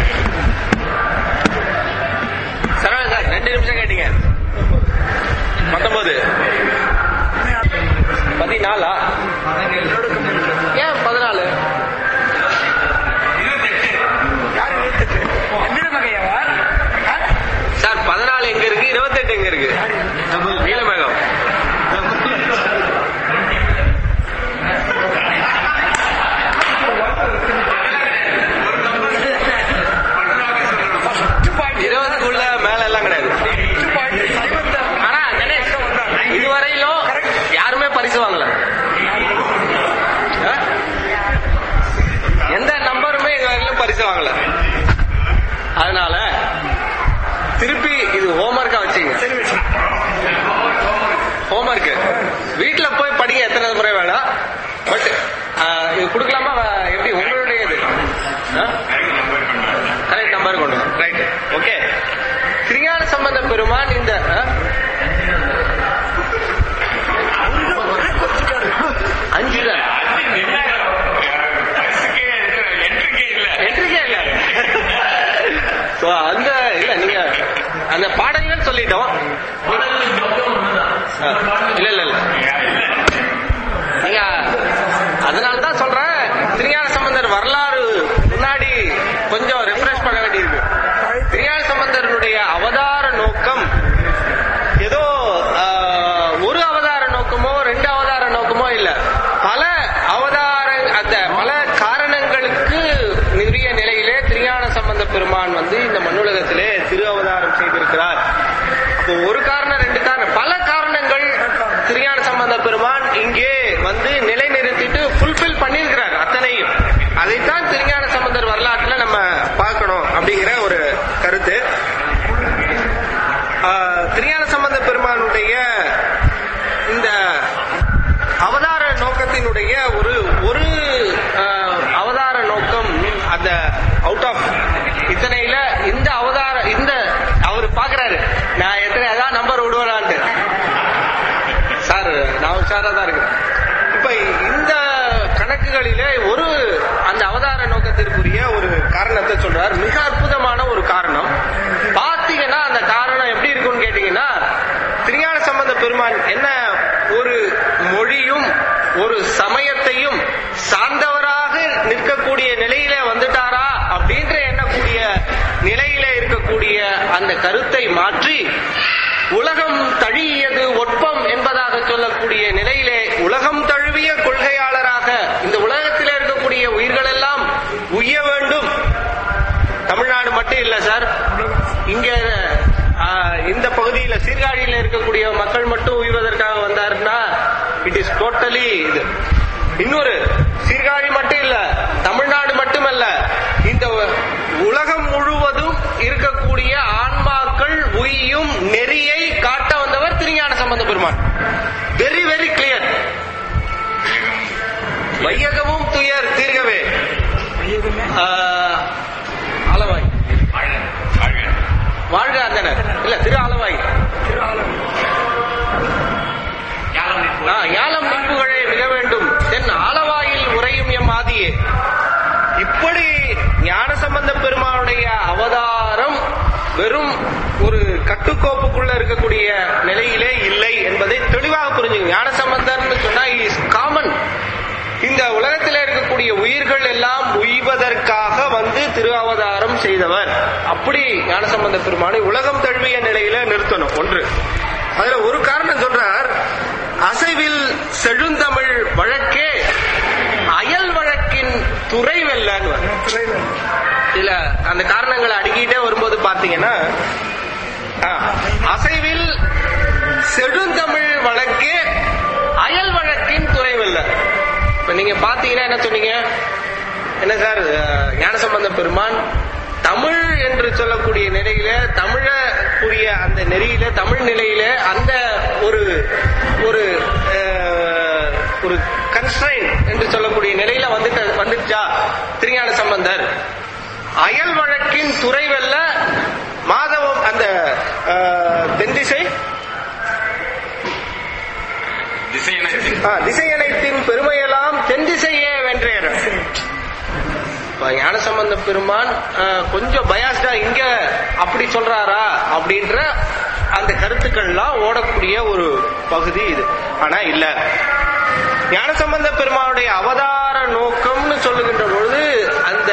சரவணன் சார் ரெண்டு நிமிஷம் கேட்டீங்க பத்தொன்பது பதினாலா ஏன் பதினாலு யார் இருபத்தெட்டு எந்திர மகையாவா சார் பதினாலு எங்க இருக்கு இருபத்தெட்டு எங்க இருக்கு நீலமேகம் இருபதுக்குள்ள மேல எல்லாம் கிடையாது ஆனா கணேஷ் இதுவரையிலும் யாருமே பரிசு வாங்கல ஆ? எந்த நம்பருமே இதுவரையிலும் பரிசு வாங்கல அதனால திருப்பி இது ஹோம்ஒர்க்கா வச்சுங்க ஹோம்ஒர்க் வீட்டுல போய் படிங்க எத்தனை முறை வேணாம் பட் இது கொடுக்கலாமா வ- எப்படி உங்களுடைய இது கரெக்ட் நம்பர் கொண்டு ரைட் ஓகே திருஞான சம்பந்த பெருமான் இந்த ஆ? அஞ்சு தான் என்ட்ரிக்கே இல்ல So, அந்த இல்ல நீங்க அந்த பாடல்கள் சொல்லிட்டோம் ஆ, இல்ல இல்ல இல்ல நீங்க அதனால தான் சொல்றேன் திருஞான சம்பந்தர் வரலாறு முன்னாடி கொஞ்சம் ரெஃப்ரெஷ் பண்ண வேண்டியிருக்கு திருஞான சம்பந்தருடைய அவதார நோக்கம் ஏதோ ஆ, ஒரு அவதார நோக்கமோ ரெண்டு அவதார நோக்கமோ இல்ல பல அவதார அந்த பல காரணங்களுக்கு நிறிய நிலையிலே திருஞான சம்பந்த பெருமான் வந்து இந்த மண்ணுலகத்திலே திரு அவதாரம் செய்திருக்கிறார் அப்போ ஒரு காரணம் ரெண்டு காரணம் பல காரணங்கள் திருஞான சம்பந்த பெருமான் இங்கே வந்து நிலைநிறுத்திட்டு ஃபுல்பில் பண்ணியிருக்கிறார் அத்தனையும் அதைத்தான் திருஞான சம்பந்தர் வரலாற்றுல நம்ம பார்க்கணும் அப்படிங்கிற ஒரு கருத்து ஆஹ், திருஞான சம்பந்த பெருமானுடைய இந்த அவதார நோக்கத்தினுடைய ஒரு ஒரு ஆஹ், அவதார நோக்கம் அந்த அவுட் ஆஃப் இத்தனையில இந்த அவதார இந்த அவர் பாக்குறாரு நான் எத்தனை ஏதாவது நம்பர் விடுவேனான்ட்டு சார் நான் உஷாரா தான் இருக்கிறேன் இப்ப இந்த கணக்குகளிலே ஒரு அந்த அவதார நோக்கத்திற்குரிய ஒரு காரணத்தை சொல்றார் மிக அற்புதமான ஒரு காரணம் பாத்தீங்கன்னா அந்த காரணம் எப்படி இருக்கும்னு கேட்டீங்கன்னா திருஞான சம்பந்த பெருமான் என்ன ஒரு மொழியும் ஒரு சமயத்தையும் சார்ந்தவராக நிற்கக்கூடிய நிலையில வந்துட்டாரா அப்படின்ற எண்ணக்கூடிய நிலையில இருக்கக்கூடிய அந்த கருத்தை மாற்றி உலகம் தழியது ஒட்பம் என்பதாக சொல்லக்கூடிய நிலையிலே உலகம் தழுவிய கொள்கையாளராக இந்த உலகத்தில் இருக்கக்கூடிய உயிர்கள் எல்லாம் உய்ய வேண்டும் தமிழ்நாடு மட்டும் இல்ல சார் இங்க ஆ, இந்த பகுதியில சீர்காழியில இருக்கக்கூடிய மக்கள் மட்டும் உய்வதற்காக வந்தாருன்னா இட் இஸ் டோட்டலி இது இன்னொரு சீர்காழி மட்டும் இல்ல தமிழ்நாடு மட்டுமல்ல இந்த உலகம் முழுவதும் இருக்கக்கூடிய ஆன்மாக்கள் உய்யும் நெறியை காட்ட வந்தவர் திருஞான சம்பந்த பெருமான் வெரி வெரி கிளியர் வையகமும் துயர் தீர்கவே ஆஹ், அளவாய் வாழ்க அந்தனர் இல்ல திரு ஆலவாய் ஆ, ஞாலம் நின்புகளே மிக வேண்டும் தென் ஆலவாயில் உறையும் எம் ஆதியே இப்படி ஞானசம்பந்த பெருமானுடைய அவதாரம் வெறும் ஒரு கட்டுக்கோப்புக்குள்ள இருக்கக்கூடிய நிலையிலே இல்லை என்பதை தெளிவாக புரிஞ்சுங்க ஞானசம்பந்தர்னு சொன்னா இஸ் காமன் இந்த உலகத்தில் இருக்கக்கூடிய உயிர்கள் எல்லாம் உய்வதற்காக வந்து திரு அவதாரம் செய்தவர் அப்படி ஞானசம்பந்த பெருமானை உலகம் தழுவிய நிலையில நிறுத்தணும் ஒன்று அதுல ஒரு காரணம் சொல்றார் அசைவில் செழுந்தமிழ் வழக்கே அயல் வழக்கின் துறை வெல்லன்னு இல்ல அந்த காரணங்களை அடுக்கிட்டே வரும்போது பாத்தீங்கன்னா ஆ, அசைவில் செழுந்தமிழ் வழக்கே அயல் வழக்கின் துறை வெல்ல இப்ப நீங்க பாத்தீங்கன்னா என்ன சொன்னீங்க என்ன சார் அஹ், ஞானசம்பந்த பெருமான் தமிழ் என்று சொல்லக்கூடிய நிலையில தமிழக்குரிய அந்த நெறியில தமிழ் நிலையில அந்த ஒரு ஒரு அஹ், ஒரு கன்ஸ்ட்ரைன் என்று சொல்லக்கூடிய நிலையில வந்துட்டு வந்துச்சா திருஞான சம்பந்தர் அயல் வழக்கின் துறை வெல்ல மாதவம் அந்த அஹ், தென்திசை ஆ, திசையனைத்தின் பெருமையெல்லாம் தென் திசையே வென்றேற இப்ப ஞானசம்பந்த பெருமான் ஆ, கொஞ்சம் பயாஸ்டா இங்க அப்படி சொல்றாரா அப்படின்ற அந்த கருத்துக்கள்லாம் ஓடக்கூடிய ஒரு பகுதி இது ஆனா இல்ல ஞானசம்பந்த பெருமானுடைய அவதார நோக்கம்னு சொல்லுகின்ற பொழுது அந்த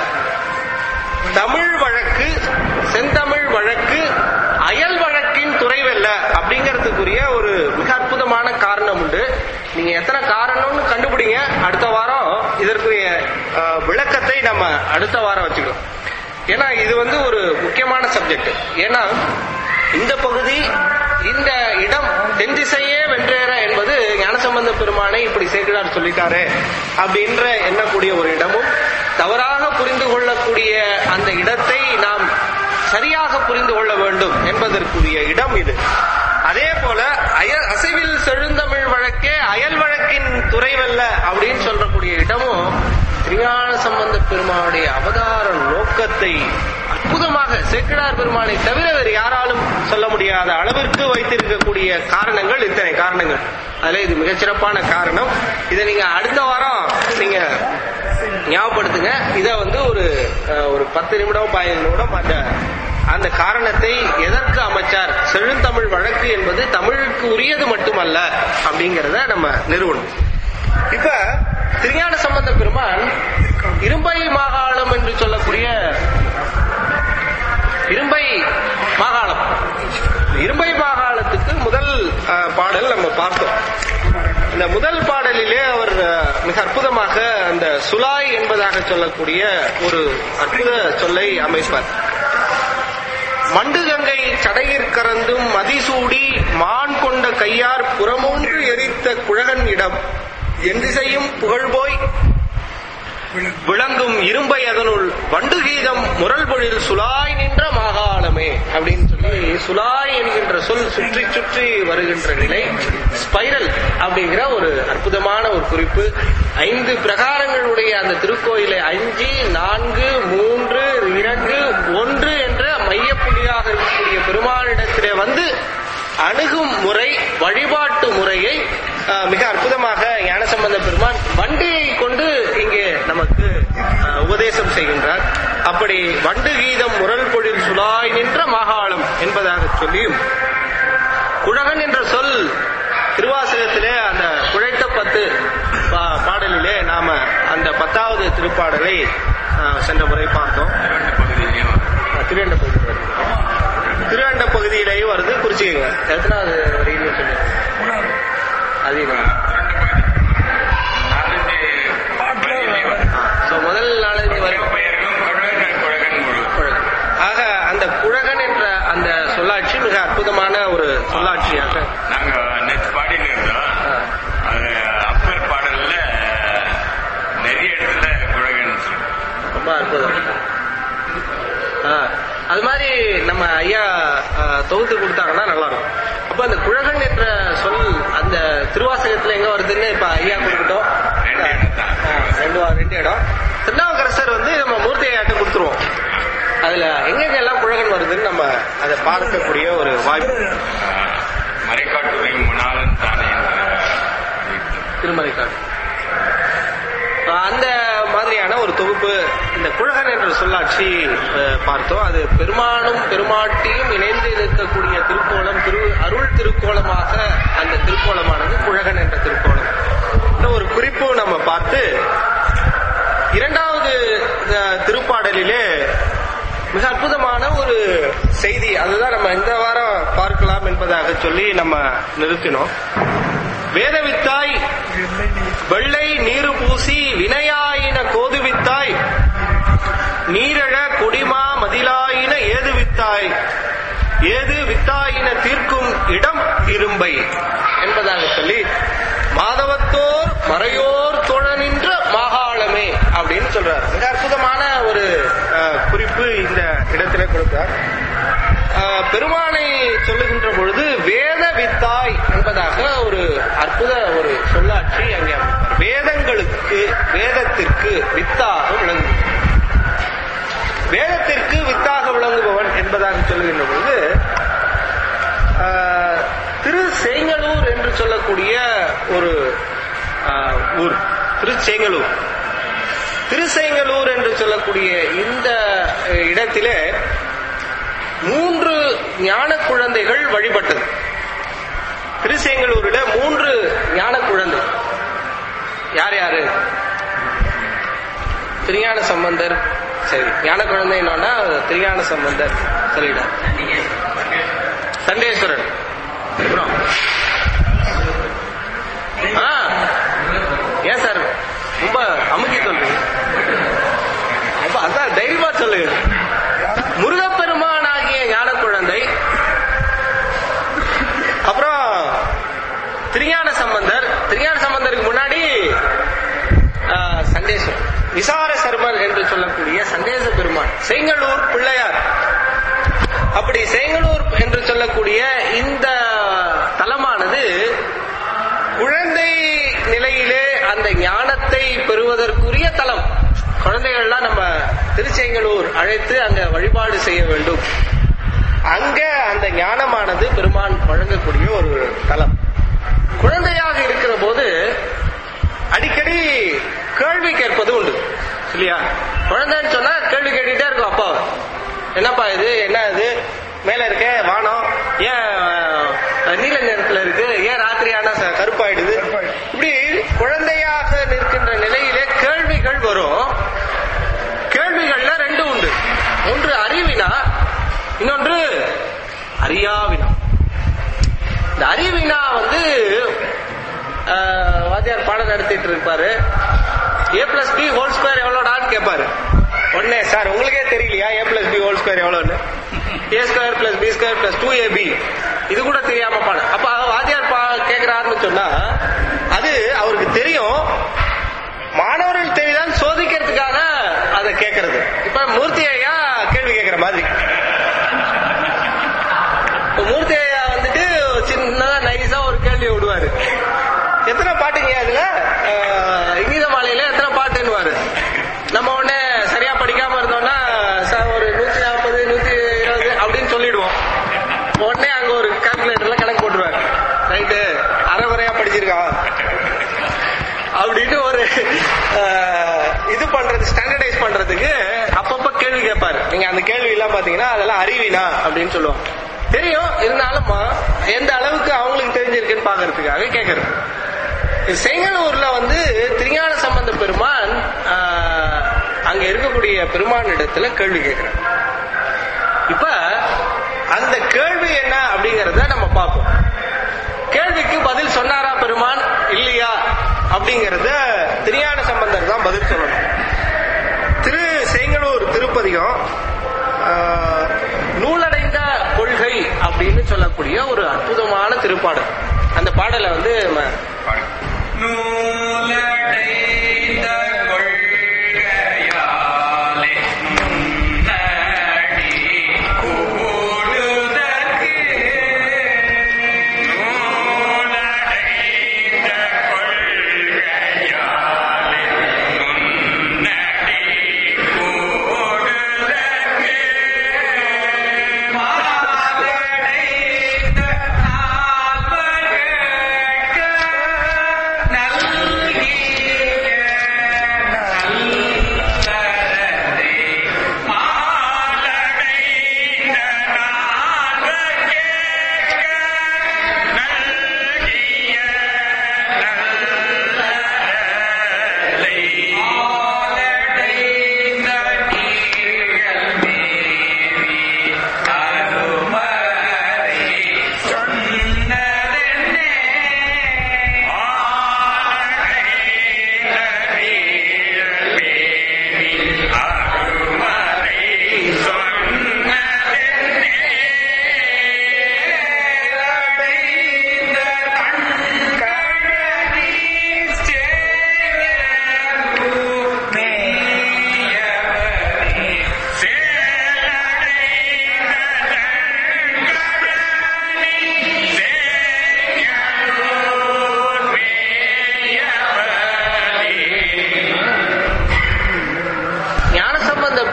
தமிழ் வழக்கு செந்தமிழ் வழக்கு அயல் வழக்கின் துறைவல்ல அப்படிங்கிறதுக்குரிய ஒரு மிக அற்புதமான காரணம் உண்டு நீங்க எத்தனை காரணம்னு கண்டுபிடிங்க அடுத்த வாரம் இதற்குரிய அஹ், விளக்கத்தை நம்ம அடுத்த வாரம் வச்சுக்கலாம் ஏன்னா இது வந்து ஒரு முக்கியமான சப்ஜெக்ட் ஏன்னா இந்த பகுதி இந்த இடம் தென் திசையே வென்றேற என்பது ஞானசம்பந்த பெருமானை இப்படி சேர்க்கிறார் சொல்லிட்டாரு அப்படின்ற எண்ணக்கூடிய ஒரு இடமும் தவறாக புரிந்து கொள்ளக்கூடிய அந்த இடத்தை நாம் சரியாக புரிந்து கொள்ள வேண்டும் என்பதற்குரிய இடம் இது அதே போல அய- அசைவில் செழுந்தமிழ் வழக்கே அயல் வழக்கின் துறைவல்ல அப்படின்னு சொல்லக்கூடிய இடமும் திருஞான சம்பந்த பெருமானுடைய அவதார நோக்கத்தை அற்புதமாக சேக்கிழார் பெருமானை தவிர வேறு யாராலும் சொல்ல முடியாத அளவிற்கு வைத்திருக்கக்கூடிய காரணங்கள் இத்தனை காரணங்கள் அதுல இது மிகச்சிறப்பான காரணம் இதை நீங்க அடுத்த வாரம் நீங்க ஞாபகப்படுத்துங்க இத வந்து ஒரு அஹ், ஒரு பத்து நிமிடம் பதினைந்து நிமிடம் அந்த அந்த காரணத்தை எதற்கு அமைச்சார் செழுந்தமிழ் வழக்கு என்பது தமிழுக்கு உரியது மட்டுமல்ல அப்படிங்கறத நம்ம நிறுவனம் இப்ப திருஞான சம்பந்த பெருமான் இரும்பை மாகாணம் என்று சொல்லக்கூடிய இரும்பை மாகாணம் இரும்பை மாகாணத்துக்கு முதல் அஹ், பாடல் நம்ம பார்த்தோம் இந்த முதல் பாடலிலே அவர் அஹ், மிக அற்புதமாக அந்த சுலாய் என்பதாக சொல்லக்கூடிய ஒரு அற்புத சொல்லை அமைப்பார் மண்டுகங்கை சடையிற் கறந்தும் மதிசூடி மான் கொண்ட கையார் புறமூன்று எரித்த குழகன் இடம் எந்திசையும் புகழ்போய் விளங்கும் இரும்பை அதனுள் வண்டுகீதம் முரல் பொழில் சுலாய் நின்ற மாகாணமே அப்படின்னு சொல்லி சுலாய் என்கின்ற சொல் சுற்றி சுற்றி வருகின்ற நிலை ஸ்பைரல் அப்படிங்கிற ஒரு அற்புதமான ஒரு குறிப்பு ஐந்து பிரகாரங்களுடைய அந்த திருக்கோயிலை அஞ்சு நான்கு மூன்று இரண்டு ஒன்று என்ற மையப்புள்ளியாக இருக்கக்கூடிய பெருமானிடத்திலே வந்து அணுகும் முறை வழிபாட்டு முறையை அஹ், மிக அற்புதமாக ஞானசம்பந்த பெருமான் வண்டியை கொண்டு இங்கே நமக்கு அஹ், உபதேசம் செய்கின்றார் அப்படி வண்டு கீதம் முரல் பொழில் சுலாய் நின்ற மாகாளம் என்பதாக சொல்லியும் குழகன் என்ற சொல் திருவாசகத்திலே அந்த குழைத்த பத்து பா- பாடலிலே நாம அந்த பத்தாவது திருப்பாடலை அஹ், சென்ற முறை பார்த்தோம் அஹ், திருவண்ட பகுதி திருவண்ட பகுதியிலேயும் வருது குறிச்சிக்கங்க எத்தனாவது வரின்னு சொல்லுங்க அது என்ன? So, முதல் நாலஞ்சு வரைக்கும் குழகன். ஆக அந்த குழகன் என்ற அந்த சொல்லாட்சி மிக அற்புதமான ஒரு சொல்லாட்சியாக நாங்க நேற்று பாடிட்டு இருந்தோம் அது அப்பர் பாடல்ல நிறைய இடத்துல குழகன் சொல்றோம் ரொம்ப அற்புதம் ஆ, அது மாதிரி நம்ம ஐயா ஆ, தொகுத்து கொடுத்தாங்கன்னா நல்லா இருக்கும் அப்ப அந்த குழகன் என்ற சொல் அந்த திருவாசகத்துல எங்க வருதுன்னு இப்ப ஐயா கொடுக்கட்டும் ரெண்டு இடம் தான். ஆ, ரெண்டு வா- ரெண்டு இடம் திருநாவுக்கரசர் வந்து நம்ம மூர்த்தி ஐயாட்ட கொடுத்துருவோம் அதுல எங்கெங்கெல்லாம் குழகன் வருதுன்னு நம்ம அதை பார்க்கக்கூடிய ஒரு வாய்ப்பு ஆஹ், மறைக்காட்டுரை முனாலன் தானே என்ற வீட்டு. திருமறைக்காடு அந்த மாதிரியான ஒரு தொகுப்பு இந்த குழகன் என்ற சொல்லாட்சி அஹ், பார்த்தோம் அது பெருமானும் பெருமாட்டியும் இணைந்து இருக்கக்கூடிய திருக்கோலம் திரு அருள் திருக்கோலமாக அந்த திருக்கோலமானது குழகன் என்ற திருக்கோலம் இந்த ஒரு குறிப்பு நம்ம பார்த்து இரண்டாவது அஹ், திருப்பாடலிலே மிக அற்புதமான ஒரு செய்தி அதுதான் நம்ம இந்த வாரம் பார்க்கலாம் என்பதாக சொல்லி நம்ம நிறுத்தினோம் வேதவித்தாய் வெள்ளை நீரு பூசி வினையாயின கோதுவித்தாய் நீரழ கொடிமா மதிலாயின ஏது வித்தாய் ஏது வித்தாயின தீர்க்கும் இடம் இரும்பை என்பதாக சொல்லி மாதவத்தோர் மறையோர் தொழ நின்ற மாகாளமே அப்படின்னு சொல்றார் மிக அற்புதமான ஒரு அஹ், குறிப்பு இந்த இடத்துல கொடுக்கிறார் அஹ், பெருமானை சொல்லுகின்ற பொழுது வேத வித்தாய் என்பதாக ஒரு அற்புத ஒரு சொல்லாட்சி அங்கே அமைப்பார். வேதங்களுக்கு வேதத்திற்கு வித்தாக விளங்கும் வேதத்திற்கு வித்தாக விளங்குபவன் என்பதாக சொல்லுகின்ற பொழுது ஆஹ், திரு சேங்கலூர் என்று சொல்லக்கூடிய ஒரு ஆஹ், ஊர் திருச்செங்கலூர் திருச்செங்கலூர் என்று சொல்லக்கூடிய இந்த அஹ், இடத்திலே மூன்று ஞான குழந்தைகள் வழிபட்டது திருச்செங்கலூரில் மூன்று ஞான குழந்தை யார் யாரு திருஞான சம்பந்தர் சரி ஞான குழந்தை என்னன்னா திருஞான சம்பந்தர் சொல்லிடார் சண்டேஸ்வரன் அப்புறம் ஆ ஏன் சார் ரொம்ப அமுக்கி சொல்றீங்க அப்ப அதான் தைரியமா சொல்லுங்க முருகப்பெருமான் ஆகிய ஞான குழந்தை அப்புறம் திருஞான சம்பந்தர் திருஞான சம்பந்தருக்கு முன்னாடி ஆ, சண்டேஸ்வரர் விசார சர்மர் என்று சொல்லக்கூடிய சண்டேச பெருமான் செங்கலூர் பிள்ளையார் அப்படி செங்கலூர் என்று சொல்லக்கூடிய இந்த தலமானது குழந்தை நிலையிலே அந்த ஞானத்தை பெறுவதற்குரிய தலம் குழந்தைகள்லாம் நம்ம திருச்செங்கலூர் அழைத்து அங்க வழிபாடு செய்ய வேண்டும் அங்க அந்த ஞானமானது பெருமான் வழங்கக்கூடிய ஒரு தலம் குழந்தையாக இருக்கிற போது அடிக்கடி கேள்வி கேட்பது உண்டு இல்லையா குழந்தைன்னு சொன்னா கேள்வி கேட்டுட்டே இருக்கும் அப்பா என்னப்பா இது என்ன இது மேல இருக்க வானம் ஏன் அஹ், நீல நிறத்துல இருக்கு ஏன் ராத்திரியான ச- கருப்பாயிடுது இப்படி குழந்தையாக நிற்கின்ற நிலையிலே கேள்விகள் வரும் கேள்விகள்ல ரெண்டு உண்டு ஒன்று அறிவினா இன்னொன்று அறியாவினா இந்த அறிவினா வந்து ஆஹ், வாத்தியார் பாடம் நடத்திட்டு இருப்பாரு A plus B whole square எவ்வளோடான்னு கேட்பாரு உடனே சார் உங்களுக்கே தெரியலையா A plus B whole square எவ்வளோன்னு A square plus B square plus two AB இது கூட தெரியாம பாடம் அப்ப வாத்தியார் பா கேட்கிறாருன்னு சொன்னா அது அவருக்கு தெரியும் மாணவர்கள் தெரியுதான் சோதிக்கிறதுக்காக அதை கேட்கறது இப்ப மூர்த்தி ஐயா கேள்வி கேட்கிற மாதிரி இப்ப மூர்த்தி ஐயா வந்துட்டு சின்னதா நைஸா ஒரு கேள்வி விடுவாரு எத்தனை பாட்டுங்க அதுல ஆஹ், இங்கீத மாலையில எத்தனை பாட்டுன்னுவாரு நம்ம உடனே சரியா படிக்காம இருந்தோம்னா சார் ஒரு நூத்தி நாற்பது நூத்தி இருபது அப்படின்னு சொல்லிடுவோம் உடனே அங்க ஒரு கால்குலேட்டர்ல கணக்கு போட்டுருவாரு ரைட்டு அரை குறையா படிச்சிருக்கான் அப்படின்னு ஒரு ஆஹ், இது பண்றது ஸ்டாண்டர்டைஸ் பண்றதுக்கு அப்பப்ப கேள்வி கேட்பாரு நீங்க அந்த கேள்வி எல்லாம் பாத்தீங்கன்னா அதெல்லாம் அறிவினா அப்படின்னு சொல்லுவாங்க தெரியும் இருந்தாலும் எந்த அளவுக்கு அவங்களுக்கு தெரிஞ்சிருக்குன்னு பாக்குறதுக்காக கேட்கறது இது செங்கலூர்ல வந்து திருஞான சம்பந்த பெருமான் ஆஹ், அங்க இருக்கக்கூடிய பெருமான் இடத்துல கேள்வி கேட்கிறார் இப்ப அந்த கேள்வி என்ன அப்படிங்கறத நம்ம பார்ப்போம் கேள்விக்கு பதில் சொன்னாரா பெருமான் இல்லையா அப்படிங்கறத திருஞான சம்பந்தர் தான் பதில் சொல்லணும் திரு செங்கலூர் திருப்பதிகம் ஆஹ், நூலடைந்த கொள்கை அப்படின்னு சொல்லக்கூடிய ஒரு அற்புதமான திருப்பாடல் அந்த பாடலை வந்து நம்ம பாடு. நூலடைந்த கொள்கையாலே முன்னடி கூடுதற்கு நூலடைந்த கொள்கையாலே முன்னடி கூடுதற்கு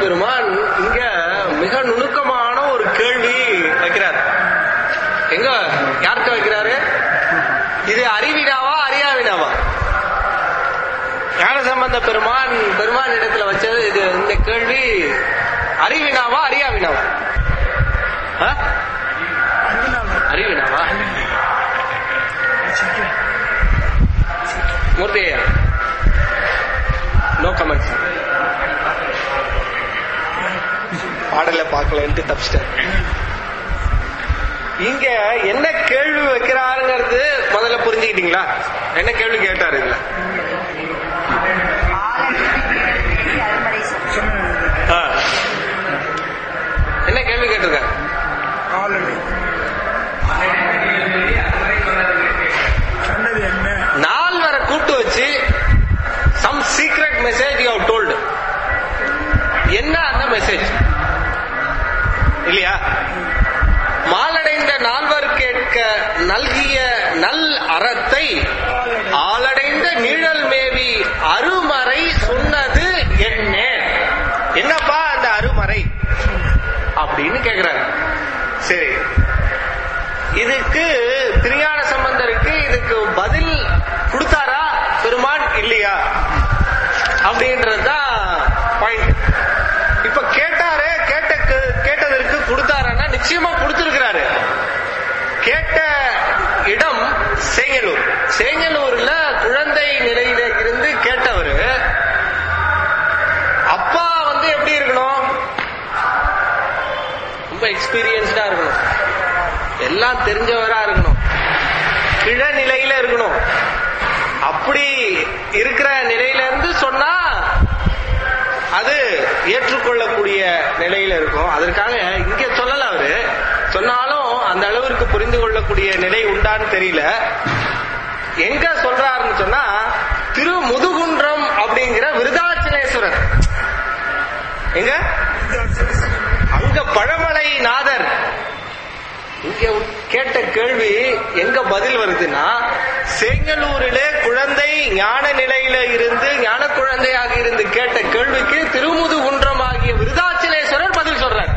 பெருமான் இங்க மிக நுணுக்கமான ஒரு கேள்வி வைக்கிறார் எங்க யார்கிட்ட வைக்கிறாரு இது அறிவினாவா அறியாவினாவா ஞான சம்பந்த பெருமான் பெருமான் இடத்துல வச்சது இது இந்த கேள்வி அறிவினாவா அறியாவினாவா ஆ? அறிவினாவா மூர்த்தி நோ கமெண்ட் சார் பாடல பார்க்கலன்ட்டு தப்பிச்சிட்டேன் இங்க என்ன கேள்வி வைக்கிறாருங்கிறது முதல்ல புரிஞ்சுக்கிட்டீங்களா என்ன கேள்வி கேட்டாரு இதுல ஆ. என்ன கேள்வி கேட்டிருக்காரு சொன்னது என்ன நால்வரை கூட்டு வச்சு some secret message you told என்ன அந்த மெசேஜ் இல்லையா மாலடைந்த நால்வர் கேட்க நல்கிய நல் அறத்தை ஆளடைந்த நீழல் மேவி அருமறை சொன்னது என்ன என்னப்பா அந்த அருமறை அப்படின்னு கேக்குறாரு சரி இதுக்கு திருஞான சம்பந்தருக்கு இதுக்கு பதில் கொடுத்தாரா பெருமான் இல்லையா அப்படின்றதுதான் பாயிண்ட் இப்ப கேட்டாரு கேட்ட கேட்டதற்கு கொடுத்தாரான்னா நிச்சயமா கொடுத்திருக்கிறாரு கேட்ட இடம் சேங்கலூர் சேங்கலூர்ல குழந்தை நிலையில இருந்து கேட்டவரு அப்பா வந்து எப்படி இருக்கணும் ரொம்ப எக்ஸ்பீரியன்ஸ்டா இருக்கணும் எல்லாம் தெரிஞ்சவரா இருக்கணும் கிழ நிலையில இருக்கணும் அப்படி இருக்கிற நிலையில இருந்து சொன்னா அது ஏற்றுக்கொள்ளக்கூடிய நிலையில இருக்கும் அதற்காக இங்க சொல்லல அவரு சொன்னாலும் அந்த அளவிற்கு புரிந்து கொள்ளக்கூடிய நிலை உண்டான்னு தெரியல எங்க சொல்றாருன்னு சொன்னா திரு முதுகுன்றம் அப்படிங்கிற விருதாச்சலேஸ்வரர் எங்க அங்க பழமலை நாதர் இங்க கேட்ட கேள்வி எங்க பதில் வருதுன்னா செங்கலூரிலே குழந்தை ஞான நிலையில இருந்து ஞான குழந்தையாக இருந்து கேட்ட கேள்விக்கு திருமுது குன்றம் ஆகிய விருதாச்சலேஸ்வரர் பதில் சொல்றார்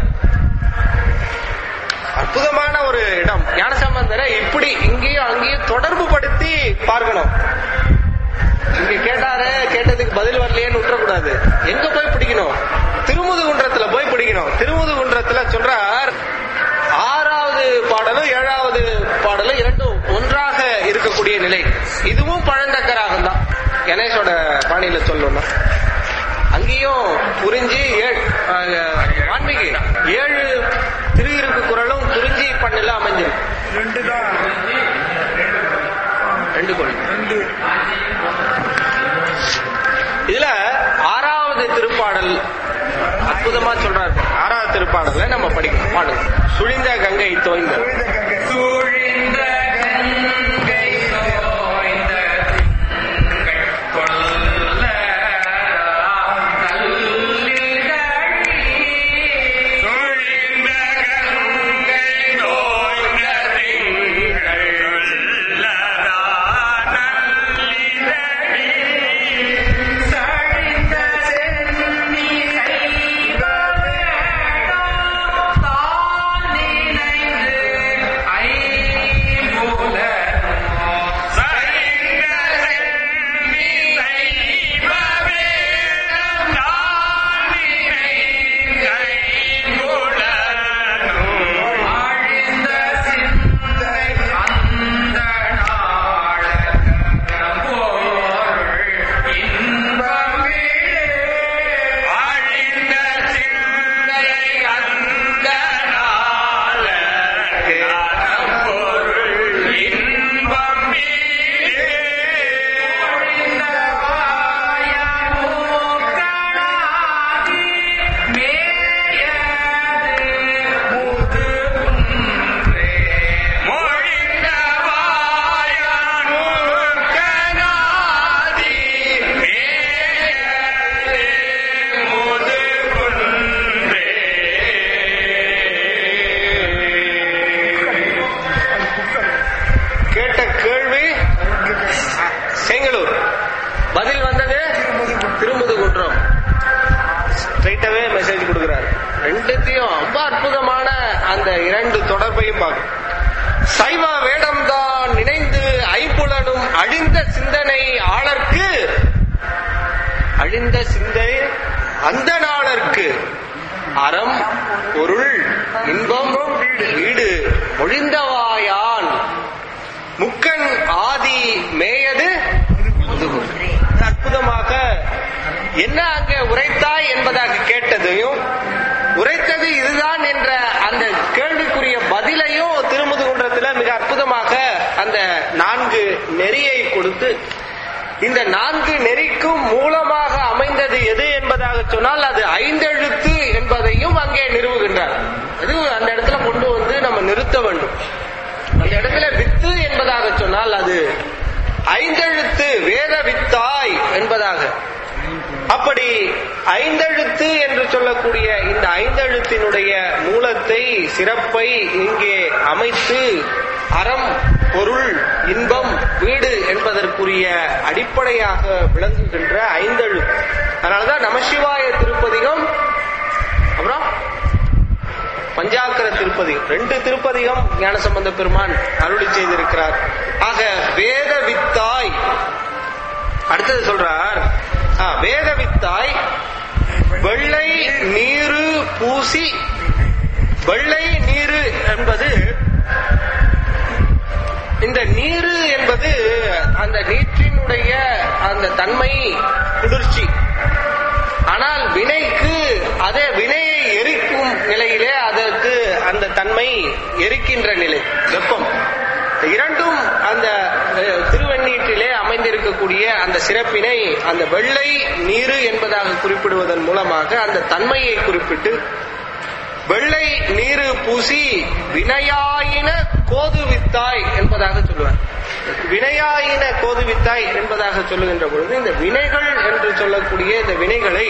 அற்புதமான ஒரு இடம் ஞானசம்பந்தரை இப்படி இங்கேயும் அங்கேயும் தொடர்பு படுத்தி பார்க்கணும் இங்க கேட்டாரு கேட்டதுக்கு பதில் வரலையேன்னு விட்டுறக்கூடாது எங்க போய் பிடிக்கணும் திருமுதுகுன்றத்துல போய் பிடிக்கணும் திருமுதுகுன்றத்துல சொல்றார் ஆறாவது பாடலும் ஏழாவது பாடலும் இரண்டும் ஒன்றாக இருக்கக்கூடிய நிலை இதுவும் பழந்தக்கராகம் தான் கணேஷோட பாணியில சொல்லணும்னா அங்கேயும் புரிஞ்சு ஏழு வான்மிகு ஏழு திரு இருக்கு குரலும் குறிஞ்சி பண்ணில அமைஞ்சிருக்கு ரெண்டு தான் ரெண்டு கோழி ரெண்டு இதுல ஆறாவது திருப்பாடல் அற்புதமா சொல்றாரு ஆறாவது திருப்பாடல்ல நம்ம படிக்கணும் பாடுங்க சுழிந்த கங்கை தோய்ந்த கோவிந்த கங்கை சூழிந்த கங்கை தோய்ந்த திங்கள் கொள்ள நல்லிடழி. சூழிந்த கங்கை தோய்ந்த திங்கள் கொள்ளதா நல்லிடழி. சழிந்த சென்னி செய்வ வேடம் தான் நினைந்து ஐம்பூல அங்கேயும் பார்க்கணும் சைவ வேடம்தான் நினைந்து ஐம்புலனும் அழிந்த சிந்தனை ஆளர்க்கு அழிந்த சிந்தனை அந்த நாளர்க்கு அறம் பொருள் இன்பம் வீடு மொழிந்தவாயான் முக்கன் ஆதி மேயது முதுகு. அற்புதமாக என்ன அங்கே உரைத்தாய் என்பதாக கேட்டதையும் உரைத்தது இதுதான் என்ற அந்த கேள்விக்குரிய பதிலையும் திருமுதுகுன்றத்துல மிக அற்புதமாக அந்த நான்கு நெறியை கொடுத்து இந்த நான்கு நெறிக்கும் மூலமாக அமைந்தது எது என்பதாக சொன்னால் அது ஐந்தெழுத்து என்பதையும் அங்கே நிறுவுகின்றார் அது அந்த இடத்துல கொண்டு வந்து நம்ம நிறுத்த வேண்டும் அந்த இடத்துல வித்து என்பதாக சொன்னால் அது ஐந்தெழுத்து வேத வித்தாய் என்பதாக அப்படி ஐந்தெழுத்து என்று சொல்லக்கூடிய இந்த ஐந்தெழுத்தினுடைய மூலத்தை சிறப்பை இங்கே அமைத்து அறம் பொருள் இன்பம் வீடு என்பதற்குரிய அடிப்படையாக விளங்குகின்ற ஐந்தெழுத்து அதனாலதான் நமசிவாய திருப்பதிகம் அப்புறம் பஞ்சாக்கர திருப்பதிகம் ரெண்டு திருப்பதிகம் ஞானசம்பந்த பெருமான் அருளி செய்திருக்கிறார் ஆக வேத வித்தாய் அடுத்தது சொல்றார் ஆ, வேத வித்தாய் வெள்ளை நீரு பூசி வெள்ளை நீரு என்பது இந்த நீரு என்பது அந்த நீற்றினுடைய அந்த தன்மை குளிர்ச்சி ஆனால் வினைக்கு அதே வினையை எரிக்கும் நிலையிலே அதற்கு அந்த தன்மை எரிக்கின்ற நிலை வெப்பம் இந்த இரண்டும் அந்த அஹ், திருவெண்ணீற்றிலே அமைந்திருக்கக்கூடிய அந்த சிறப்பினை அந்த வெள்ளை நீரு என்பதாக குறிப்பிடுவதன் மூலமாக அந்த தன்மையை குறிப்பிட்டு வெள்ளை நீரு பூசி வினையாயின கோதுவித்தாய் என்பதாக சொல்லுவார் வினையாயின கோதுவித்தாய் என்பதாக சொல்லுகின்ற பொழுது இந்த வினைகள் என்று சொல்லக்கூடிய இந்த வினைகளை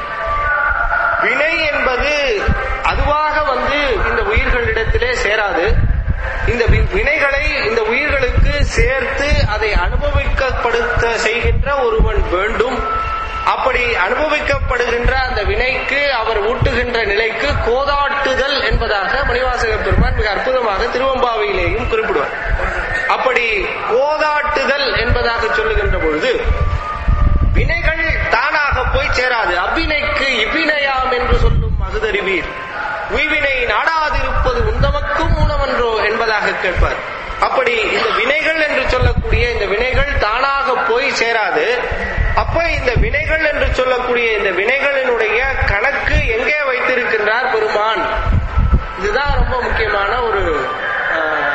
வினை என்பது அதுவாக வந்து இந்த உயிர்களிடத்திலே சேராது இந்த வி- வினைகளை இந்த உயிர்களுக்கு சேர்த்து அதை அனுபவிக்கப்படுத்த செய்கின்ற ஒருவன் வேண்டும் அப்படி அனுபவிக்கப்படுகின்ற அந்த வினைக்கு அவர் ஊட்டுகின்ற நிலைக்கு கோதாட்டுதல் என்பதாக மணிவாசக பெருமான் மிக அற்புதமாக திருவம்பாவையிலேயும் குறிப்பிடுவார் அப்படி கோதாட்டுதல் என்பதாக சொல்லுகின்ற பொழுது வினைகள் தானாக போய் சேராது அவ்வினைக்கு இவ்வினையாம் என்று சொல்லும் அகுதறிவீர் உய்வினை நாடாதிருப்பது உந்தமக்கும் ஊனமன்றோ என்பதாக கேட்பார் அப்படி இந்த வினைகள் என்று சொல்லக்கூடிய இந்த வினைகள் தானாக போய் சேராது அப்ப இந்த வினைகள் என்று சொல்லக்கூடிய இந்த வினைகளினுடைய கணக்கு எங்கே வைத்திருக்கின்றார் பெருமான் இதுதான் ரொம்ப முக்கியமான ஒரு ஆஹ்,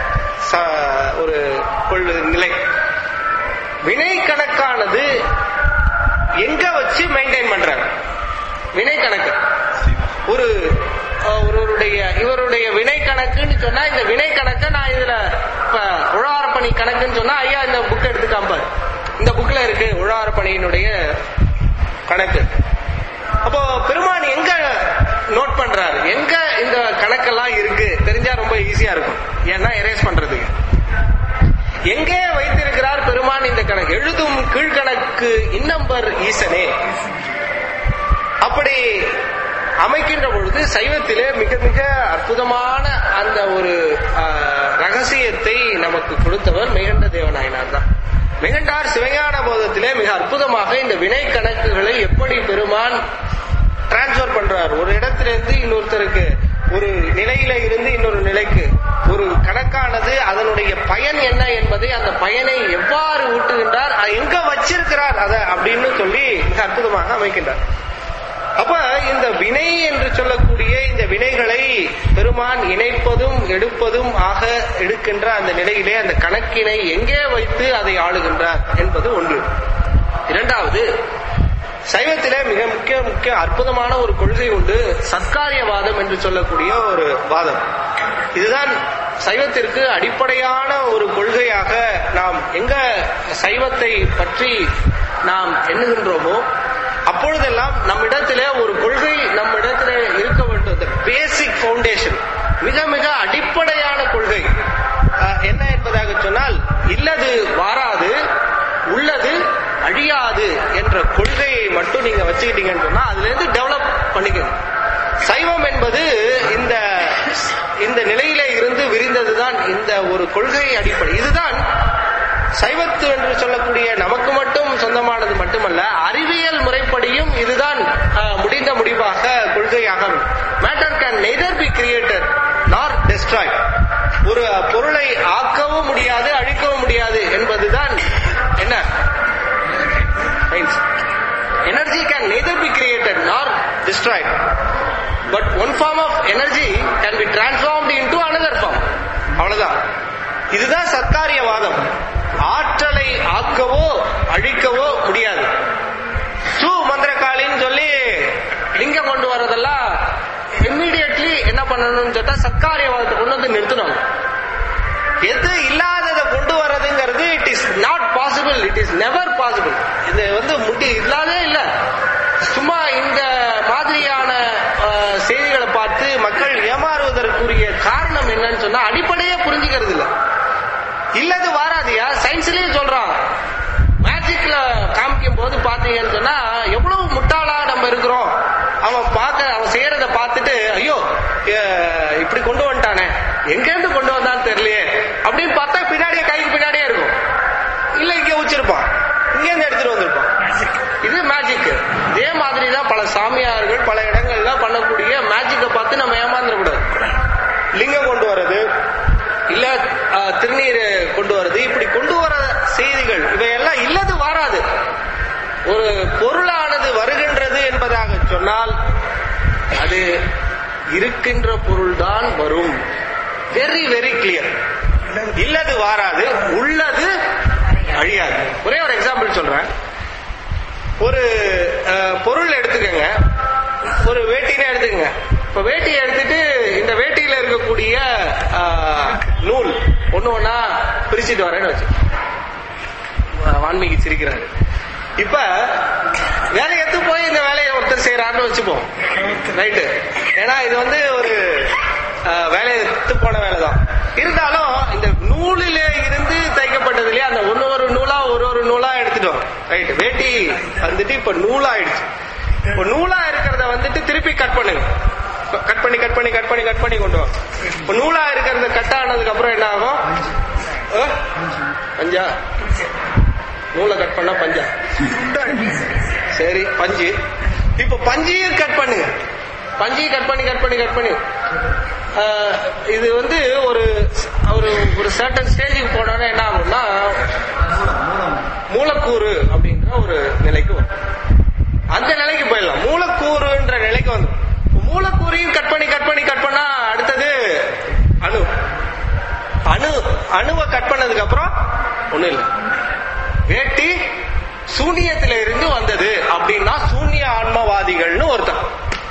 ச- ஒரு கொள்ளு நிலை வினை கணக்கானது எங்க வச்சு மெயின்டைன் பண்றாங்க வினை கணக்கு ஒரு அஹ், ஒருவருடைய இவருடைய வினை கணக்குன்னு சொன்னா இந்த வினை கணக்கை நான் இதுல இப்ப உழவாரப்பணி கணக்குன்னு சொன்னா ஐயா இந்த புக் எடுத்து காம்பார் இந்த புக்ல இருக்கு உழவாரப்பணியினுடைய கணக்கு அப்போ பெருமான் எங்க நோட் பண்றாரு எங்க இந்த கணக்கெல்லாம் இருக்கு தெரிஞ்சா ரொம்ப ஈஸியா இருக்கும் ஏன்னா எரேஸ் பண்றதுக்கு எங்கே வைத்திருக்கிறார் பெருமான் இந்த கணக்கு எழுதும் கீழ்கணக்கு இன்னம்பர் ஈசனே அப்படி அமைக்கின்ற பொழுது சைவத்திலே மிக மிக அற்புதமான அந்த ஒரு ஆஹ், ரகசியத்தை நமக்கு கொடுத்தவர் மெய்கண்ட தேவநாயனார் தான் மெய்கண்டார் சிவஞான போதத்திலே மிக அற்புதமாக இந்த வினை கணக்குகளை எப்படி பெருமான் டிரான்ஸ்பர் பண்றார் ஒரு இடத்திலிருந்து இன்னொருத்தருக்கு ஒரு நிலையில இருந்து இன்னொரு நிலைக்கு ஒரு கணக்கானது அதனுடைய பயன் என்ன என்பதை அந்த பயனை எவ்வாறு ஊட்டுகின்றார் அது எங்க வச்சிருக்கிறார் அதை அப்படின்னு சொல்லி மிக அற்புதமாக அமைக்கின்றார் அப்ப இந்த வினை என்று சொல்லக்கூடிய இந்த வினைகளை பெருமான் இணைப்பதும் எடுப்பதும் ஆக எடுக்கின்ற அந்த நிலையிலே அந்த கணக்கினை எங்கே வைத்து அதை ஆளுகின்றார் என்பது ஒன்று இரண்டாவது சைவத்திலே மிக முக்கிய முக்கிய அற்புதமான ஒரு கொள்கை உண்டு சத்காரியவாதம் என்று சொல்லக்கூடிய ஒரு வாதம் இதுதான் சைவத்திற்கு அடிப்படையான ஒரு கொள்கையாக நாம் எங்க சைவத்தை பற்றி நாம் எண்ணுகின்றோமோ அப்பொழுதெல்லாம் நம்மிடத்திலே ஒரு கொள்கை நம்மிடத்திலே இருக்க வேண்டும் பேசிக் ஃபவுண்டேஷன் மிக மிக அடிப்படையான கொள்கை அஹ், என்ன என்பதாக சொன்னால் இல்லது வாராது உள்ளது அழியாது என்ற கொள்கையை மட்டும் நீங்க வச்சுக்கிட்டீங்கன்னு சொன்னா அதுல இருந்து டெவலப் பண்ணிக்கணும் சைவம் என்பது இந்த இந்த நிலையிலே இருந்து என்பதுதான் இந்த ஒரு கொள்கை அடிப்படை இதுதான் சைவத்து என்று சொல்லக்கூடிய நமக்கு மட்டும் சொந்தமானது மட்டுமல்ல அறிவியல் முறைப்படியும் இதுதான் ஆஹ், முடிந்த முடிவாக கொள்கையாக matter can neither be creator nor destroy ஒரு பொருளை ஆக்கவும் முடியாது அழிக்கவும் முடியாது என்பதுதான் என்ன energy can neither be created nor destroyed but one form of energy can be transformed into another form அவ்வளவுதான் இதுதான் சத்காரியவாதம் ஆற்றலை ஆக்கவோ அழிக்கவோ முடியாது சூ மந்திரகாளின்னு சொல்லி லிங்கம் கொண்டு வரதெல்லாம் இம்மிடியட்லி என்ன பண்ணணும்னு சொன்னா சத்காரியவாதத்தை கொண்டு வந்து நிறுத்தணும் எது இல்லாததை கொண்டு வர்றதுங்கிறது it is not possible it is never possible இது வந்து முடி இல்லாதே இல்ல சும்மா இந்த மாதிரியான அஹ், செய்திகளை பார்த்து மக்கள் ஏமாறுவதற்குரிய காரணம் என்னன்னு சொன்னா அடிப்படையே புரிஞ்சுக்கிறது இல்ல இல்லது வாராதியா சயின்ஸ்லயும் சொல்றான் மேஜிக்ல காமிக்கும் போது பாத்தீங்கன்னு சொன்னா எவ்வளவு முட்டாளா நம்ம இருக்கிறோம் அவன் பார்க்க அவன் செய்யறத பார்த்துட்டு ஐயோ அஹ், இப்படி கொண்டு வந்துட்டானே எங்க இருந்து கொண்டு வந்தான்னு தெரியலையே அப்படின்னு பார்த்தா பின்னாடியே கைக்கு பின்னாடியே இருக்கும் இல்ல இங்க வச்சிருப்பான் இங்க இருந்து எடுத்துட்டு வந்திருப்பான் இது மேஜிக் இதே மாதிரி தான் பல சாமியார்கள் பல இடங்கள்ல பண்ணக்கூடிய மேஜிக்கை பார்த்து நம்ம ஏமாந்துடக்கூடாது லிங்கம் கொண்டு வர்றது இல்ல அஹ், திருநீர் கொண்டு வர்றது இப்படி கொண்டு வர செய்திகள் இவையெல்லாம் இல்லது வாராது ஒரு பொருளானது வருகின்றது என்பதாக சொன்னால் அது இருக்கின்ற பொருள்தான் வரும் வெரி வெரி கிளியர் இல்லது வாராது உள்ளது அழியாது ஒரே ஒரு எக்ஸாம்பிள் சொல்றேன் ஒரு அஹ், பொருள் எடுத்துக்கங்க ஒரு வேட்டினே எடுத்துக்கங்க இப்ப வேட்டியை எடுத்துட்டு இந்த வேட்டியில இருக்கக்கூடிய அஹ், நூல் ஒண்ணு ஒண்ணா பிரிச்சுட்டு வரேன்னு வச்சு அஹ், வான்மீகி சிரிக்கிறாரு இப்ப வேலையை எடுத்து போய் இந்த வேலையை ஒருத்தர் செய்யறாருன்னு வச்சுப்போம் ரைட்டு ஏன்னா இது வந்து ஒரு அஹ், வேலையை எடுத்து போன வேலை தான் இருந்தாலும் இந்த நூலிலே இருந்து தைக்கப்பட்டதுலயே அந்த ஒன்னு ஒரு நூலா ஒரு ஒரு நூலா எடுத்துட்டு வரும் ரைட் வேட்டி வந்துட்டு இப்ப நூலா ஆயிடுச்சு இப்ப நூலா இருக்கிறத வந்துட்டு திருப்பி கட் பண்ணுங்க கட் பண்ணி கட் பண்ணி கட் பண்ணி கட் பண்ணி கொண்டு வரும் இப்ப நூலா இருக்கிறத கட் ஆனதுக்கு அப்புறம் என்ன ஆகும் அஹ்? பஞ்சா நூலை கட் பண்ணா பஞ்சா சரி பஞ்சு இப்ப பஞ்சையும் கட் பண்ணுங்க பஞ்சையும் கட் பண்ணி கட் பண்ணி கட் பண்ணி ஆஹ், இது வந்து ஒரு ஒரு ஒரு சர்டன் ஸ்டேஜுக்கு போனோன்னா என்ன ஆகும்னா மூலக்கூறு அப்படின்ற ஒரு நிலைக்கு வரும் அந்த நிலைக்கு போயிடலாம் மூலக்கூறுன்ற நிலைக்கு வந்து மூலக்கூறையும் கட் பண்ணி கட் பண்ணி கட் பண்ணா அடுத்தது அணு அணு அணுவை கட் பண்ணதுக்கு அப்புறம் ஒண்ணும் இல்லை வேட்டி சூனியத்தில இருந்து வந்தது அப்படின்னா சூன்ய ஆன்மவாதிகள்னு ஒருத்தன்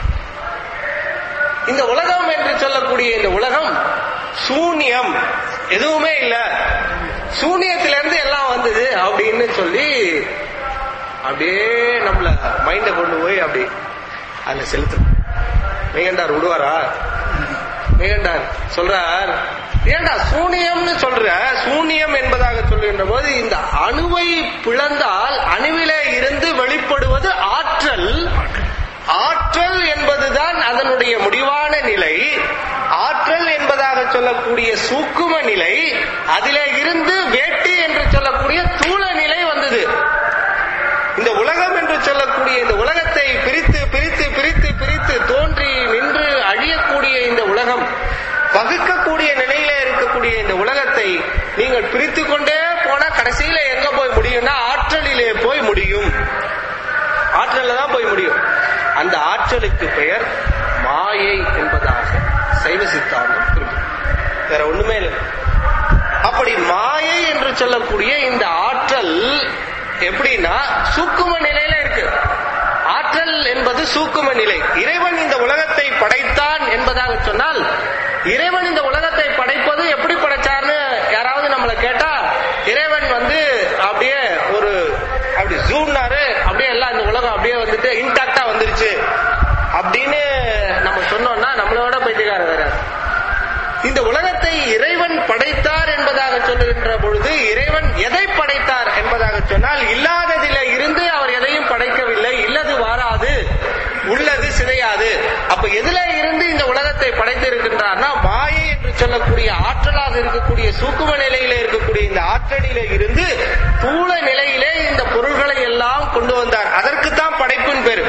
இந்த உலகம் என்று சொல்லக்கூடிய இந்த உலகம் சூன்யம் எதுவுமே இல்ல சூன்யத்திலிருந்து எல்லாம் வந்தது அப்படின்னு சொல்லி அப்படியே நம்மள மைண்ட கொண்டு போய் அப்படி அதுல செலுத்தணும் மேகண்டார் விடுவாரா மேகண்டார் சொல்றார் ஏண்டா சூனியம்னு சொல்ற சூனியம் என்பதாக சொல்லுகின்ற போது இந்த அணுவை பிளந்தால் அணுவிலே இருந்து வெளிப்படுவது ஆற்றல் ஆற்றல் என்பதுதான் அதனுடைய முடிவான நிலை ஆற்றல் என்பதாக சொல்லக்கூடிய சூக்கும நிலை அதிலே இருந்து வேட்டி என்று சொல்லக்கூடிய தூள நிலை வந்தது இந்த உலகம் என்று சொல்லக்கூடிய இந்த உலகத்தை பிரித்து பிரித்து பிரித்து பிரித்து தோன்றி நின்று அழியக்கூடிய இந்த உலகம் பகுக்கக்கூடிய நிலையில இருக்கக்கூடிய இந்த உலகத்தை நீங்கள் பிரித்து கொண்டே போனா கடைசியில எங்க போய் முடியும்னா ஆற்றலிலே போய் முடியும் ஆற்றல்ல தான் போய் முடியும் அந்த ஆற்றலுக்கு பெயர் மாயை என்பதாக சைவ சித்தாந்தம் குறிப்பிடும் வேற ஒண்ணுமே இல்லை அப்படி மாயை என்று சொல்லக்கூடிய இந்த ஆற்றல் எப்படின்னா சூக்கும நிலையில இருக்கு ஆற்றல் என்பது சூக்கும நிலை இறைவன் இந்த உலகத்தை படைத்தான் என்பதாக சொன்னால் இறைவன் இந்த உலகத்தை படைப்பது எப்படி படைச்சார்னு யாராவது நம்மளை கேட்டா இறைவன் வந்து அப்படியே ஒரு அப்படி ஜூம்னாரு அப்படியே எல்லாம் இந்த உலகம் அப்படியே வந்துட்டு இன்டாக்டா வந்துருச்சு அப்படின்னு நம்ம சொன்னோம்னா நம்மளோட பைத்தியக்காரர் வேற இந்த உலகத்தை இறைவன் படைத்தார் என்பதாக சொல்லுகின்ற பொழுது இறைவன் எதை படைத்தார் என்பதாக சொன்னால் இல்லாததில இருந்து அவர் எதையும் படைக்கவில்லை இல்லது வாராது உள்ளது சிதையாது அப்ப எதுல இருந்து இந்த உலகத்தை படைத்திருக்கின்றார்னா மாயை என்று சொல்லக்கூடிய ஆற்றலாக இருக்கக்கூடிய சூக்கும நிலையில இருக்கக்கூடிய இந்த ஆற்றலில இருந்து தூள நிலையிலே இந்த பொருள்களை எல்லாம் கொண்டு வந்தார் அதற்குத்தான் படைப்புன்னு பேரு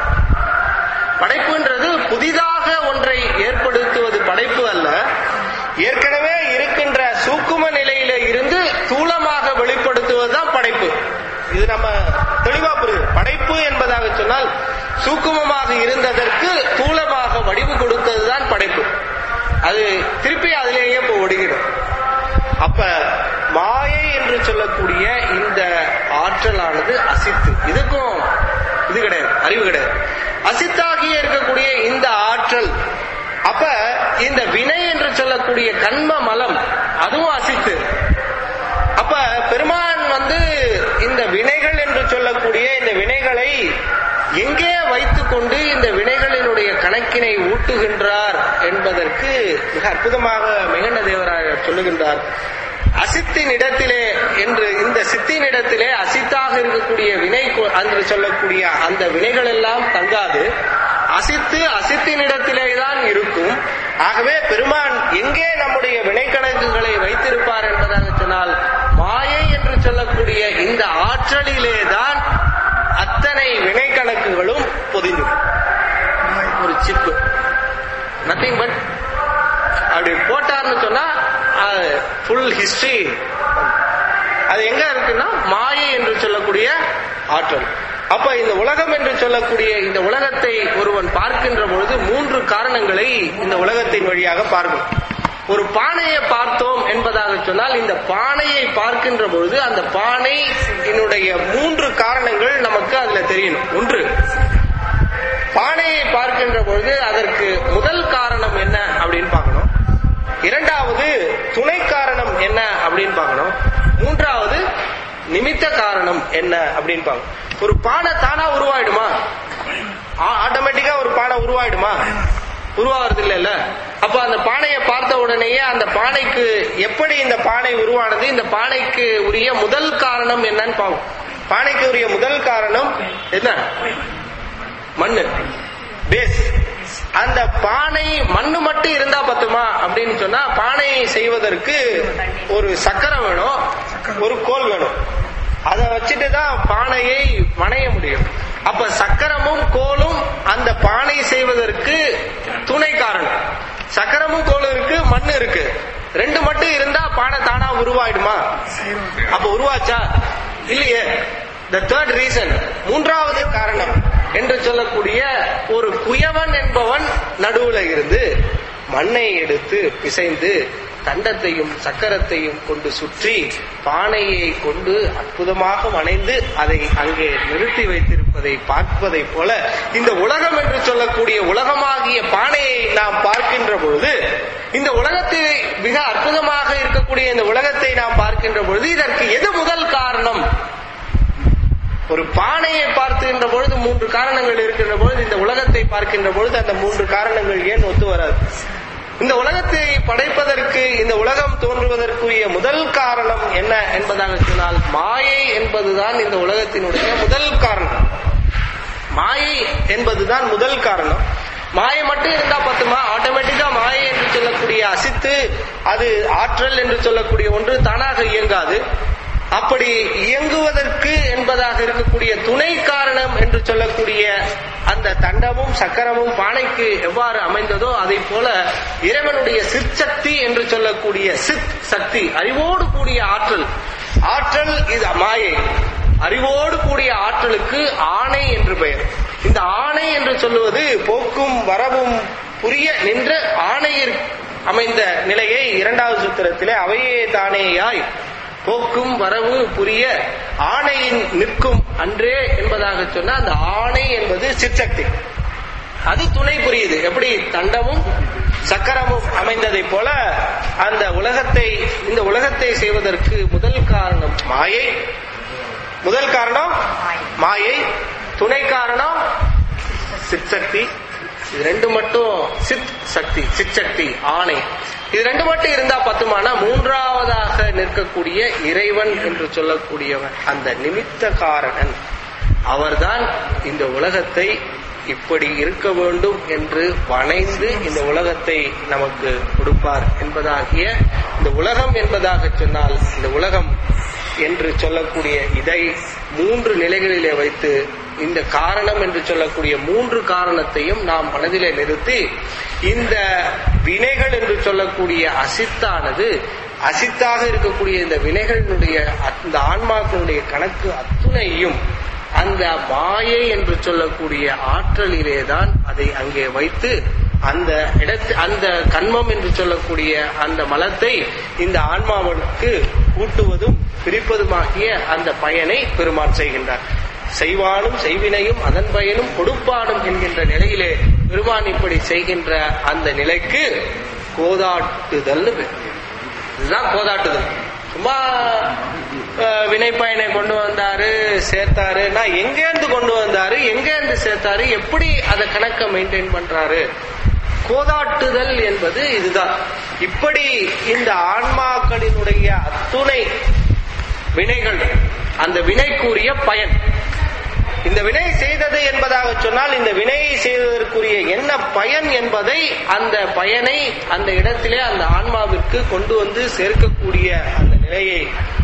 படைப்புன்றது புதிதாக ஒன்றை ஏற்படுத்துவது படைப்பு அல்ல ஏற்கனவே இருக்கின்ற சூக்கும நிலையில இருந்து தூளமாக வெளிப்படுத்துவதுதான் படைப்பு இது நம்ம தெளிவா புரியுது படைப்பு என்பதாக சொன்னால் சூக்குமமாக இருந்ததற்கு தூளமாக வடிவு கொடுத்ததுதான் படைப்பு அது திருப்பி அதிலேயே இப்போ ஒடுங்கிடும் அப்ப மாயை என்று சொல்லக்கூடிய இந்த ஆற்றலானது அசித்து இதுக்கும் இது கிடையாது அறிவு கிடையாது அசித்தாகிய இருக்கக்கூடிய இந்த ஆற்றல் அப்ப இந்த வினை என்று சொல்லக்கூடிய கண்ம மலம் அதுவும் அசித்து அப்ப பெருமான் வந்து இந்த வினைகள் என்று சொல்லக்கூடிய இந்த வினைகளை எங்கே வைத்துக்கொண்டு இந்த வினைகளினுடைய கணக்கினை ஊட்டுகின்றார் என்பதற்கு மிக அற்புதமாக மிகண்ட தேவராயர் சொல்லுகின்றார் அசித்தின் இடத்திலே என்று இந்த சித்தின் இடத்திலே அசித்தாக இருக்கக்கூடிய வினை கொ- என்று சொல்லக்கூடிய அந்த வினைகள் எல்லாம் தங்காது அசித்து அசித்தின் இடத்திலே தான் இருக்கும் ஆகவே பெருமான் எங்கே நம்முடைய வினை கணக்குகளை வைத்திருப்பார் என்பதாக சொன்னால் மாயை என்று சொல்லக்கூடிய இந்த ஆற்றலிலே தான் அத்தனை வினை கணக்குகளும் பொதிந்து ஒரு சிப்பு நத்திங் பட் அப்படி போட்டார்னு சொன்னா ஃபுல் ஹிஸ்டரி அது எங்க இருக்குன்னா மாயை என்று சொல்லக்கூடிய ஆற்றல் அப்ப இந்த உலகம் என்று சொல்லக்கூடிய இந்த உலகத்தை ஒருவன் பார்க்கின்ற பொழுது மூன்று காரணங்களை இந்த உலகத்தின் வழியாக பார்க்கும் ஒரு பானையை பார்த்தோம் என்பதாக சொன்னால் இந்த பானையை பார்க்கின்ற பொழுது அந்த பானை என்னுடைய மூன்று காரணங்கள் நமக்கு அதுல தெரியணும் ஒன்று பானையை பார்க்கின்ற பொழுது அதற்கு முதல் காரணம் என்ன அப்படின்னு பார்க்கணும் இரண்டாவது துணை காரணம் என்ன அப்படின்னு பார்க்கணும் மூன்றாவது நிமித்த காரணம் என்ன அப்படின்னு பார்க்கணும் ஒரு பானை தானா உருவாயிடுமா ஆட்டோமேட்டிக்கா ஒரு பானை உருவாயிடுமா உருவாகிறது இல்லைல்ல அப்ப அந்த பானையை பார்த்த உடனேயே அந்த பானைக்கு எப்படி இந்த பானை உருவானது இந்த பானைக்கு உரிய முதல் காரணம் என்னன்னு பார்ப்போம் பானைக்கு உரிய முதல் காரணம் என்ன மண்ணு பேஸ் அந்த பானை மண்ணு மட்டும் இருந்தா பத்துமா அப்படின்னு சொன்னா பானையை செய்வதற்கு ஒரு சக்கரம் வேணும் ஒரு கோல் வேணும் அதை வச்சுட்டு தான் பானையை வணைய முடியும் அப்ப சக்கரமும் கோலும் அந்த பானை செய்வதற்கு துணை காரணம் சக்கரமும் கோலும் இருக்கு மண்ணு இருக்கு ரெண்டு மட்டும் இருந்தா பானை தானா உருவாயிடுமா அப்ப உருவாச்சா இல்லையே த தேர்ட் ரீசன் மூன்றாவது காரணம் என்று சொல்லக்கூடிய ஒரு குயவன் என்பவன் நடுவுல இருந்து மண்ணை எடுத்து பிசைந்து தண்டத்தையும் சக்கரத்தையும் கொண்டு சுற்றி பானையை கொண்டு அற்புதமாக வணைந்து அதை அங்கே நிறுத்தி வைத்திருப்பதை பார்ப்பதை போல இந்த உலகம் என்று சொல்லக்கூடிய உலகமாகிய பானையை நாம் பார்க்கின்ற பொழுது இந்த உலகத்தை மிக அற்புதமாக இருக்கக்கூடிய இந்த உலகத்தை நாம் பார்க்கின்ற பொழுது இதற்கு எது முதல் காரணம் ஒரு பானையை பார்க்கின்ற பொழுது மூன்று காரணங்கள் இருக்கின்ற பொழுது இந்த உலகத்தை பார்க்கின்ற பொழுது அந்த மூன்று காரணங்கள் ஏன் ஒத்து வராது இந்த உலகத்தை படைப்பதற்கு இந்த உலகம் தோன்றுவதற்குரிய முதல் காரணம் என்ன என்பதாக சொன்னால் மாயை என்பதுதான் இந்த உலகத்தினுடைய முதல் காரணம் மாயை என்பதுதான் முதல் காரணம் மாயை மட்டும் இருந்தா பத்துமா ஆட்டோமேட்டிக்கா மாயை என்று சொல்லக்கூடிய அசித்து அது ஆற்றல் என்று சொல்லக்கூடிய ஒன்று தானாக இயங்காது அப்படி இயங்குவதற்கு என்பதாக இருக்கக்கூடிய துணை காரணம் என்று சொல்லக்கூடிய அந்த தண்டமும் சக்கரமும் பானைக்கு எவ்வாறு அமைந்ததோ அதை போல இறைவனுடைய சிற்சக்தி என்று சொல்லக்கூடிய சித் சக்தி அறிவோடு கூடிய ஆற்றல் ஆற்றல் இது மாயை அறிவோடு கூடிய ஆற்றலுக்கு ஆணை என்று பெயர் இந்த ஆணை என்று சொல்லுவது போக்கும் வரவும் புரிய நின்ற ஆணையில் அமைந்த நிலையை இரண்டாவது சூத்திரத்திலே அவையே தானேயாய் போக்கும் வரவு புரிய ஆணையின் நிற்கும் அன்றே என்பதாக சொன்னா அந்த ஆணை என்பது சிற்சக்தி அது துணை புரியுது எப்படி தண்டமும் சக்கரமும் அமைந்ததை போல அந்த உலகத்தை இந்த உலகத்தை செய்வதற்கு முதல் காரணம் மாயை முதல் காரணம் மாயை துணை காரணம் சிற்சக்தி இது ரெண்டு மட்டும் சித் சக்தி சிற்சக்தி ஆணை இது ரெண்டு மட்டும் இருந்தா பத்துமானா மூன்றாவதாக நிற்கக்கூடிய இறைவன் என்று சொல்லக்கூடியவன் அந்த நிமித்த காரணன் அவர்தான் இந்த உலகத்தை இப்படி இருக்க வேண்டும் என்று வணைந்து இந்த உலகத்தை நமக்கு கொடுப்பார் என்பதாகிய இந்த உலகம் என்பதாக சொன்னால் இந்த உலகம் என்று சொல்லக்கூடிய இதை மூன்று நிலைகளிலே வைத்து இந்த காரணம் என்று சொல்லக்கூடிய மூன்று காரணத்தையும் நாம் மனதிலே நிறுத்தி இந்த வினைகள் என்று சொல்லக்கூடிய அசித்தானது அசித்தாக இருக்கக்கூடிய இந்த வினைகளினுடைய அந்த ஆன்மாக்களுடைய கணக்கு அத்துணையும் அந்த மாயை என்று சொல்லக்கூடிய ஆற்றலிலே தான் அதை அங்கே வைத்து அந்த இடத்து அந்த கண்மம் என்று சொல்லக்கூடிய அந்த மலத்தை இந்த ஆன்மாவுக்கு கூட்டுவதும் பிரிப்பதுமாகிய அந்த பயனை பெருமான் செய்கின்றார் செய்வானும் செய்வினையும் அதன் பயனும் கொடுப்பானும் என்கின்ற நிலையிலே பெருமான் இப்படி செய்கின்ற அந்த நிலைக்கு கோதாட்டுதல்னு பேர் இதுதான் கோதாட்டுதல் சும்மா அஹ், வினைப்பயனை கொண்டு வந்தாரு சேர்த்தாரு நான் எங்கேருந்து கொண்டு வந்தாரு எங்கேருந்து சேர்த்தாரு எப்படி அதை கணக்க மெயின்டைன் பண்றாரு கோதாட்டுதல் என்பது இதுதான் இப்படி இந்த ஆன்மாக்களினுடைய அத்துணை வினைகள் அந்த வினைக்குரிய பயன் இந்த வினை செய்தது என்பதாக சொன்னால் இந்த வினையை செய்வதற்குரிய என்ன பயன் என்பதை அந்த பயனை அந்த இடத்திலே அந்த ஆன்மாவிற்கு கொண்டு வந்து சேர்க்கக்கூடிய அந்த நிலையை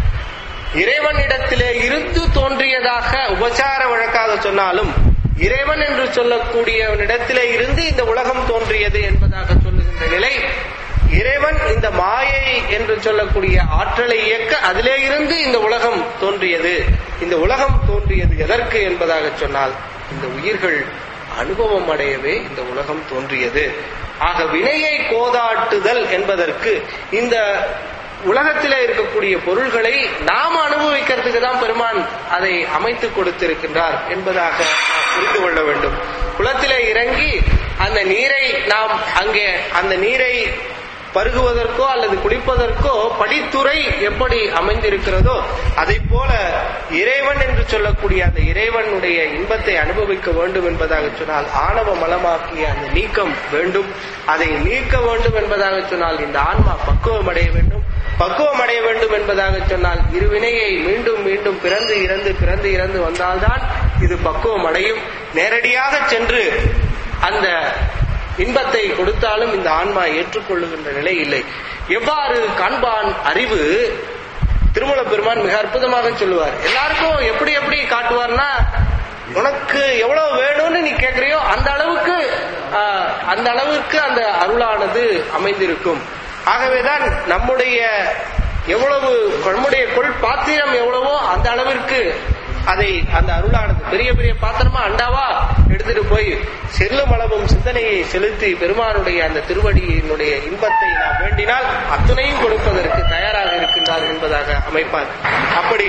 இறைவனிடத்திலே இருந்து தோன்றியதாக உபச்சார வழக்காக சொன்னாலும் இறைவன் என்று சொல்லக்கூடியவனிடத்திலே இருந்து இந்த உலகம் தோன்றியது என்பதாக சொல்லுகின்ற நிலை இறைவன் இந்த மாயை என்று சொல்லக்கூடிய ஆற்றலை இயக்க அதிலே இருந்து இந்த உலகம் தோன்றியது இந்த உலகம் தோன்றியது எதற்கு என்பதாக சொன்னால் இந்த உயிர்கள் அனுபவம் அடையவே இந்த உலகம் தோன்றியது ஆக வினையை கோதாட்டுதல் என்பதற்கு இந்த உலகத்திலே இருக்கக்கூடிய பொருள்களை நாம் அனுபவிக்கிறதுக்கு தான் பெருமான் அதை அமைத்து கொடுத்திருக்கின்றார் என்பதாக நாம் புரிந்து கொள்ள வேண்டும் குளத்திலே இறங்கி அந்த நீரை நாம் அங்கே அந்த நீரை பருகுவதற்கோ அல்லது குளிப்பதற்கோ படித்துறை எப்படி அமைந்திருக்கிறதோ அதை போல இறைவன் என்று சொல்லக்கூடிய அந்த இறைவனுடைய இன்பத்தை அனுபவிக்க வேண்டும் என்பதாக சொன்னால் ஆணவ மலமாக்கிய அந்த நீக்கம் வேண்டும் அதை நீக்க வேண்டும் என்பதாக சொன்னால் இந்த ஆன்மா பக்குவம் அடைய வேண்டும் பக்குவம் அடைய வேண்டும் என்பதாக சொன்னால் இருவினையை மீண்டும் மீண்டும் பிறந்து இறந்து பிறந்து இறந்து வந்தால்தான் இது பக்குவம் அடையும் நேரடியாக சென்று அந்த இன்பத்தை கொடுத்தாலும் இந்த ஆன்மா ஏற்றுக்கொள்ளுகின்ற நிலை இல்லை எவ்வாறு காண்பான் அறிவு திருமல பெருமான் மிக அற்புதமாக சொல்லுவார் எல்லாருக்கும் எப்படி எப்படி காட்டுவார்னா உனக்கு எவ்வளவு வேணும்னு நீ கேட்கறியோ அந்த அளவுக்கு ஆஹ், அந்த அளவுக்கு அந்த அருளானது அமைந்திருக்கும் ஆகவேதான் நம்முடைய எவ்வளவு நம்முடைய கொள் பாத்திரம் எவ்வளவோ அந்த அளவிற்கு அதை அந்த அருளானது பெரிய பெரிய பாத்திரமா அண்டாவா எடுத்துட்டு போய் செல்லும் அளவும் சிந்தனையை செலுத்தி பெருமானுடைய அந்த திருவடியினுடைய இன்பத்தை நாம் வேண்டினால் அத்துணையும் கொடுப்பதற்கு தயாராக இருக்கின்றார் என்பதாக அமைப்பார் அப்படி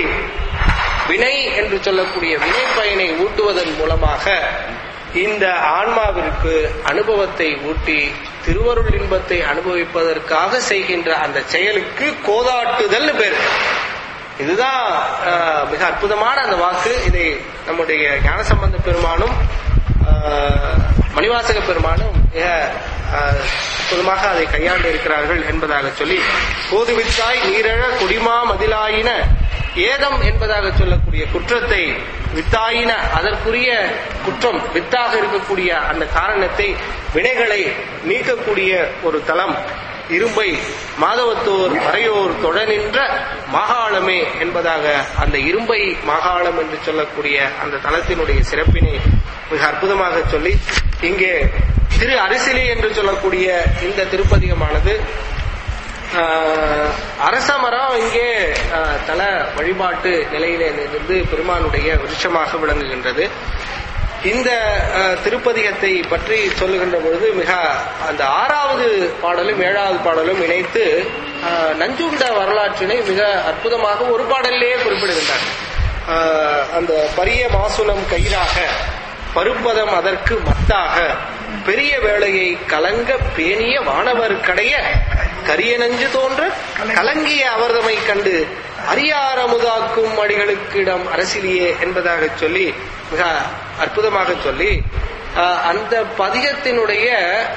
வினை என்று சொல்லக்கூடிய வினை பயனை ஊட்டுவதன் மூலமாக இந்த ஆன்மாவிற்கு அனுபவத்தை ஊட்டி திருவருள் இன்பத்தை அனுபவிப்பதற்காக செய்கின்ற அந்த செயலுக்கு கோதாட்டுதல் பேர் இதுதான் ஆஹ், மிக அற்புதமான அந்த வாக்கு இதை நம்முடைய ஞானசம்பந்த பெருமானும் ஆஹ், மணிவாசக பெருமானும் மிக ஆஹ், அற்புதமாக அதை கையாண்டு இருக்கிறார்கள் என்பதாக சொல்லி போதுவித்தாய் நீரழ குடிமா மதிலாயின ஏதம் என்பதாக சொல்லக்கூடிய குற்றத்தை வித்தாயின அதற்குரிய குற்றம் வித்தாக இருக்கக்கூடிய அந்த காரணத்தை வினைகளை நீக்கக்கூடிய ஒரு தலம் இரும்பை மாதவத்தோர் மறையோர் தொழ நின்ற மாகாளமே என்பதாக அந்த இரும்பை மாகாளம் என்று சொல்லக்கூடிய அந்த தலத்தினுடைய சிறப்பினை மிக அற்புதமாக சொல்லி இங்கே திரு அரிசிலி என்று சொல்லக்கூடிய இந்த திருப்பதிகமானது ஆஹ், அரச மரம் இங்கே ஆஹ், தல வழிபாட்டு நிலையிலே இருந்து பெருமானுடைய விருட்சமாக விளங்குகின்றது இந்த அஹ், திருப்பதிகத்தை பற்றி சொல்லுகின்ற பொழுது மிக அந்த ஆறாவது பாடலும் ஏழாவது பாடலும் இணைத்து அஹ், நஞ்சுண்ட வரலாற்றினை மிக அற்புதமாக ஒரு பாடலிலேயே குறிப்பிடுகின்றார் அஹ், அந்த பரிய மாசுனம் கயிறாக பருப்பதம் அதற்கு மத்தாக பெரிய வேளையை கலங்க பேணிய வானவர் கடைய கரிய நஞ்சு தோன்ற கலங்கிய அவர்தமை கண்டு அரியாரமுதாக்கும் அடிகளுக்கிடம் அரசியலியே என்பதாக சொல்லி மிக அற்புதமாக சொல்லி ஆஹ், அந்த பதிகத்தினுடைய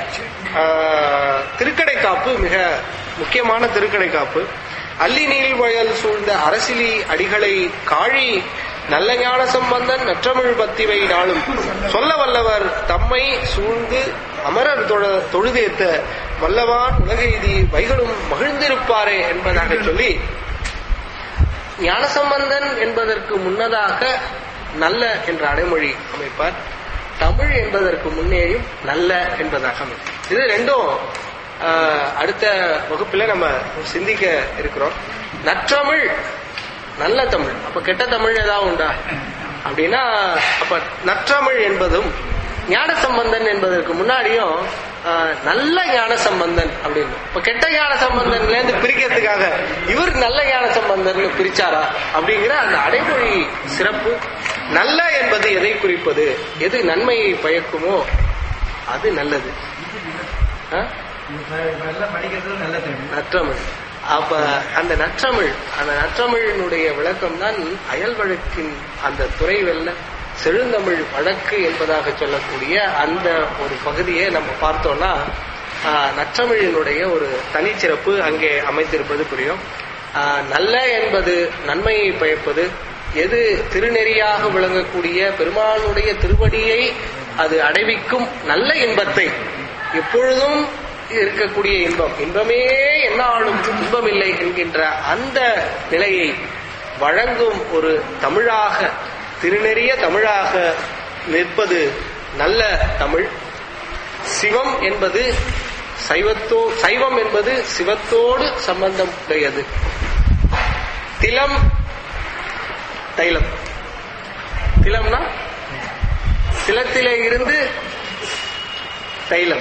ஆஹ், திருக்கடை காப்பு மிக முக்கியமான திருக்கடை காப்பு அல்லி நீள் வயல் சூழ்ந்த அரசிலி அடிகளை காழி நல்ல ஞான சம்பந்தன் நற்றமிழ் பத்திவை நாளும் சொல்ல வல்லவர் தம்மை சூழ்ந்து அமரர் தொழ- தொழுதேத்த வல்லவான் உலகெய்தி வைகளும் மகிழ்ந்திருப்பாரே என்பதாக சொல்லி ஞானசம்பந்தன் என்பதற்கு முன்னதாக நல்ல என்ற அடைமொழி அமைப்பார் தமிழ் என்பதற்கு முன்னேயும் நல்ல என்பதாக அமைப்பார் இது ரெண்டும் ஆஹ், அடுத்த வகுப்புல நம்ம சிந்திக்க இருக்கிறோம் நற்றமிழ் நல்ல தமிழ் அப்ப கெட்ட தமிழ் ஏதாவது உண்டா அப்படின்னா அப்ப நற்றமிழ் என்பதும் ஞான சம்பந்தன் என்பதற்கு முன்னாடியும் ஆஹ், நல்ல ஞான சம்பந்தன் அப்படின்னு இப்ப கெட்ட ஞான சம்பந்தன்ல இருந்து பிரிக்கிறதுக்காக இவர் நல்ல ஞான சம்பந்தன் பிரிச்சாரா அப்படிங்கிற அந்த அடைமொழி சிறப்பு நல்ல என்பது எதை குறிப்பது எது நன்மையை பயக்குமோ அது நல்லது ஆ? எல்லாம் படிக்கிறது நல்ல தமிழ் நற்றமிழ் அப்ப அந்த நற்றமிழ் அந்த நற்றமிழினுடைய விளக்கம் தான் அயல் வழக்கின் அந்த துறை வெல்ல செழுந்தமிழ் வழக்கு என்பதாக சொல்லக்கூடிய அந்த ஒரு பகுதியை நம்ம பார்த்தோம்னா ஆஹ், நற்றமிழினுடைய ஒரு தனிச்சிறப்பு அங்கே அமைந்திருப்பது புரியும் ஆஹ், நல்ல என்பது நன்மையை பயப்பது எது திருநெறியாக விளங்கக்கூடிய பெருமானுடைய திருவடியை அது அடைவிக்கும் நல்ல இன்பத்தை எப்பொழுதும் இருக்கக்கூடிய இன்பம் இன்பமே என்னாலும் இன்பமில்லை என்கின்ற அந்த நிலையை வழங்கும் ஒரு தமிழாக திருநெறிய தமிழாக நிற்பது நல்ல தமிழ் சிவம் என்பது சைவத்தோ சைவம் என்பது சிவத்தோடு சம்பந்தம் உடையது திலம் தைலம் திலம்னா திலத்திலே இருந்து தைலம்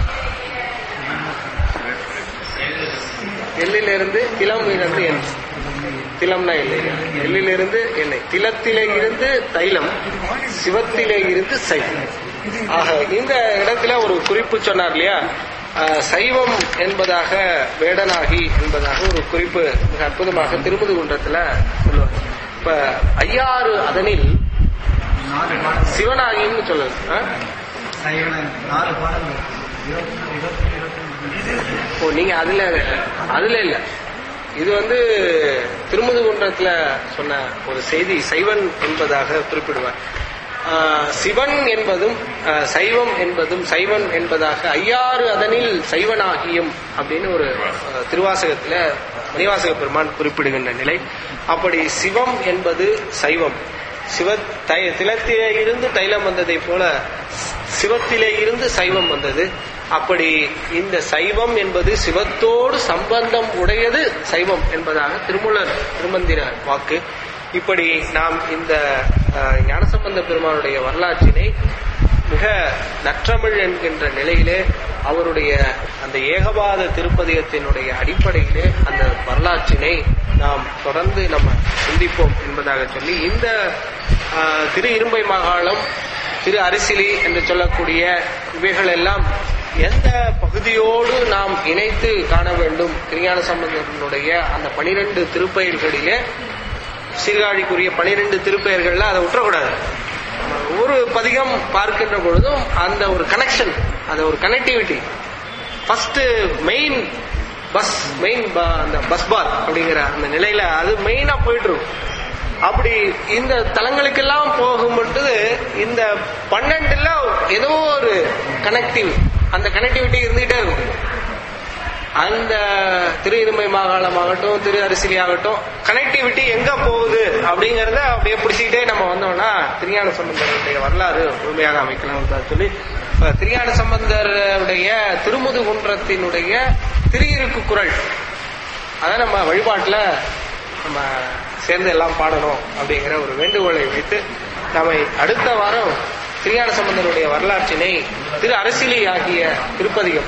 எள்ளிலிருந்து திலம் இருந்து எண்ணெய் திலம்னா எண்ணெய் எள்ளிலிருந்து எண்ணெய் திலத்திலே இருந்து தைலம் சிவத்திலே இருந்து சைவம் ஆக இந்த இடத்துல ஒரு குறிப்பு சொன்னார் இல்லையா ஆஹ், சைவம் என்பதாக வேடனாகி என்பதாக ஒரு குறிப்பு மிக அற்புதமாக திருமுது குன்றத்துல சொல்லுவாங்க இப்ப ஐயாறு அதனில் நாலு பாடல் சிவனாகின்னு சொல்லுது ஆ? சைவன நாலு பாடல் இருபத்தி இருபத்தி இருபத்தி ஓ நீங்க அதுல அதுல இல்ல இது வந்து திருமுதுகுன்றத்துல சொன்ன ஒரு செய்தி சைவன் என்பதாக குறிப்பிடுவார் ஆஹ், சிவன் என்பதும் ஆஹ், சைவம் என்பதும் சைவன் என்பதாக ஐயாறு அதனில் சைவனாகியும் அப்படின்னு ஒரு ஆஹ், திருவாசகத்துல மணிவாசக பெருமான் குறிப்பிடுகின்ற நிலை அப்படி சிவம் என்பது சைவம் சிவ தை திலத்திலே இருந்து தைலம் வந்ததை போல சிவத்திலே இருந்து சைவம் வந்தது அப்படி இந்த சைவம் என்பது சிவத்தோடு சம்பந்தம் உடையது சைவம் என்பதாக திருமூலர் திருமந்திர வாக்கு இப்படி நாம் இந்த அஹ், ஞானசம்பந்த பெருமானுடைய வரலாற்றினை மிக நற்றமிழ் என்கின்ற நிலையிலே அவருடைய அந்த ஏகபாத திருப்பதிகத்தினுடைய அடிப்படையிலே அந்த வரலாற்றினை நாம் தொடர்ந்து நம்ம சிந்திப்போம் என்பதாக சொல்லி இந்த ஆஹ், திரு இரும்பை மாகாணம் திரு அரிசிலி என்று சொல்லக்கூடிய இவைகள் எல்லாம் எந்த பகுதியோடு நாம் இணைத்து காண வேண்டும் திருஞான சம்பந்தனுடைய அந்த பனிரெண்டு திருப்பெயர்களிலே சீர்காழிக்குரிய பனிரெண்டு திருப்பெயர்கள்ல அதை விட்டுறக்கூடாது ஒரு பதிகம் பார்க்கின்ற பொழுதும் அந்த ஒரு கனெக்ஷன் அந்த ஒரு connectivity first main bus main அந்த பஸ் பார் அப்படிங்கிற அந்த நிலையில அது மெயினா போயிட்டு இருக்கும் அப்படி இந்த தலங்களுக்கெல்லாம் போகும் பொழுது இந்த பன்னெண்டுல ஏதோ ஒரு கனெக்டிவ் அந்த கனெக்டிவிட்டி இருந்துகிட்டே இருக்கும் அந்த திரு இருமை மாகாணமாகட்டும் திரு அரிசிலி ஆகட்டும் கனெக்டிவிட்டி எங்க போகுது அப்படிங்கறத அப்படியே பிடிச்சிக்கிட்டே நம்ம வந்தோம்னா திருஞான சம்பந்தருடைய வரலாறு முழுமையாக அமைக்கலாம் சொல்லி இப்ப திருஞான சம்பந்தருடைய திருமுது குன்றத்தினுடைய திரு இருக்கு குரல் அதை நம்ம வழிபாட்டுல நம்ம சேர்ந்து எல்லாம் பாடணும் அப்படிங்கிற ஒரு வேண்டுகோளை வைத்து நம்மை அடுத்த வாரம் திருஞான சம்பந்தருடைய வரலாற்றினை திரு அரசியலி ஆகிய திருப்பதிகம்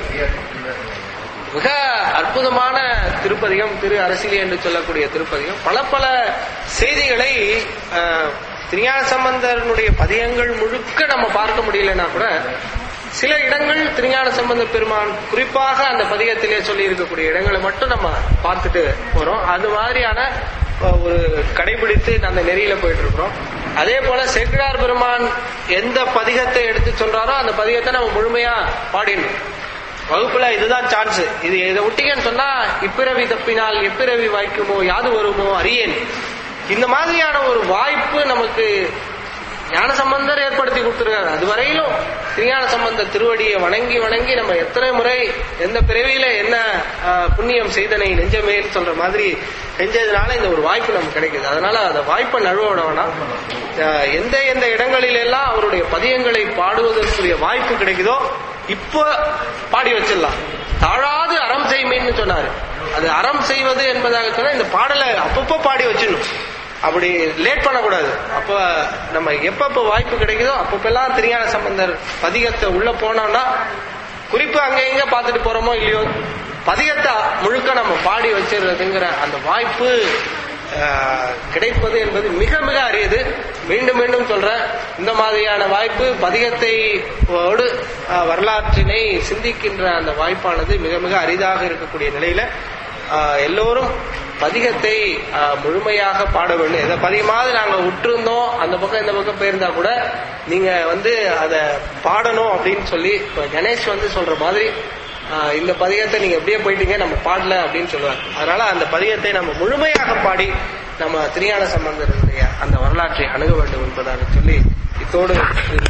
மிக அற்புதமான திருப்பதிகம் திரு அரசியலி என்று சொல்லக்கூடிய திருப்பதிகம் பல பல செய்திகளை அஹ், திருஞான சம்பந்தனுடைய பதியங்கள் முழுக்க நம்ம பார்க்க முடியலன்னா கூட சில இடங்கள் திருஞான சம்பந்த பெருமான் குறிப்பாக அந்த பதிகத்திலே சொல்லி இருக்கக்கூடிய இடங்களை மட்டும் நம்ம பார்த்துட்டு போறோம் அது மாதிரியான அஹ், ஒரு கடைபிடித்து அந்த நெறியில போயிட்டு இருக்கிறோம் அதே போல சேக்கிழார் பெருமான் எந்த பதிகத்தை எடுத்து சொல்றாரோ அந்த பதிகத்தை நம்ம முழுமையா பாடிடணும் வகுப்புல இதுதான் சான்ஸ் இது இதை விட்டீங்கன்னு சொன்னா இப்பிறவி தப்பினால் எப்பிறவி வாய்க்குமோ யாது வருமோ அறியேன் இந்த மாதிரியான ஒரு வாய்ப்பு நமக்கு ஞான சம்பந்தர் ஏற்படுத்தி கொடுத்திருக்காரு அதுவரையிலும் திருஞான சம்பந்த திருவடியை வணங்கி வணங்கி நம்ம எத்தனை முறை எந்த பிறவியில என்ன ஆஹ், புண்ணியம் செய்தனை நெஞ்சமேன்னு சொல்ற மாதிரி செஞ்சதுனால இந்த ஒரு வாய்ப்பு நமக்கு கிடைக்குது அதனால அந்த வாய்ப்பை நழுவ வேணாம் ஆஹ், எந்த எந்த இடங்களில் எல்லாம் அவருடைய பதியங்களை பாடுவதற்குரிய வாய்ப்பு கிடைக்குதோ இப்ப பாடி வச்சிடலாம் தாழாது அறம் செய்மேன்னு சொன்னாரு அது அறம் செய்வது என்பதாக சொன்னா இந்த பாடலை அப்பப்போ பாடி வச்சிடணும் அப்படி லேட் பண்ணக்கூடாது அப்ப நம்ம எப்பப்ப வாய்ப்பு கிடைக்குதோ அப்பப்பெல்லாம் திருஞான சம்பந்தர் பதிகத்தை உள்ள போனோம்னா குறிப்பு அங்க எங்க பார்த்துட்டு போறோமோ இல்லையோ பதிகத்தை முழுக்க நம்ம பாடி வச்சிடுறதுங்கிற அந்த வாய்ப்பு ஆஹ், கிடைப்பது என்பது மிக மிக அரியது மீண்டும் மீண்டும் சொல்றேன் இந்த மாதிரியான வாய்ப்பு பதிகத்தை ஓடு ஆஹ், வரலாற்றினை சிந்திக்கின்ற அந்த வாய்ப்பானது மிக மிக அரிதாக இருக்கக்கூடிய நிலையில ஆஹ், எல்லோரும் பதிகத்தை ஆஹ், முழுமையாக பாட வேண்டும் எதை பதிகமாவது நாங்க விட்டுருந்தோம் அந்த பக்கம் இந்த பக்கம் போயிருந்தா கூட நீங்க வந்து அதை பாடணும் அப்படின்னு சொல்லி இப்ப கணேஷ் வந்து சொல்ற மாதிரி ஆஹ், இந்த பதிகத்தை நீங்க எப்படியே போயிட்டீங்க நம்ம பாடல அப்படின்னு சொல்லுவாங்க அதனால அந்த பதிகத்தை நம்ம முழுமையாக பாடி நம்ம திருஞான சம்பந்தருடைய அந்த வரலாற்றை அணுக வேண்டும் என்பதாக சொல்லி இத்தோடு இந்த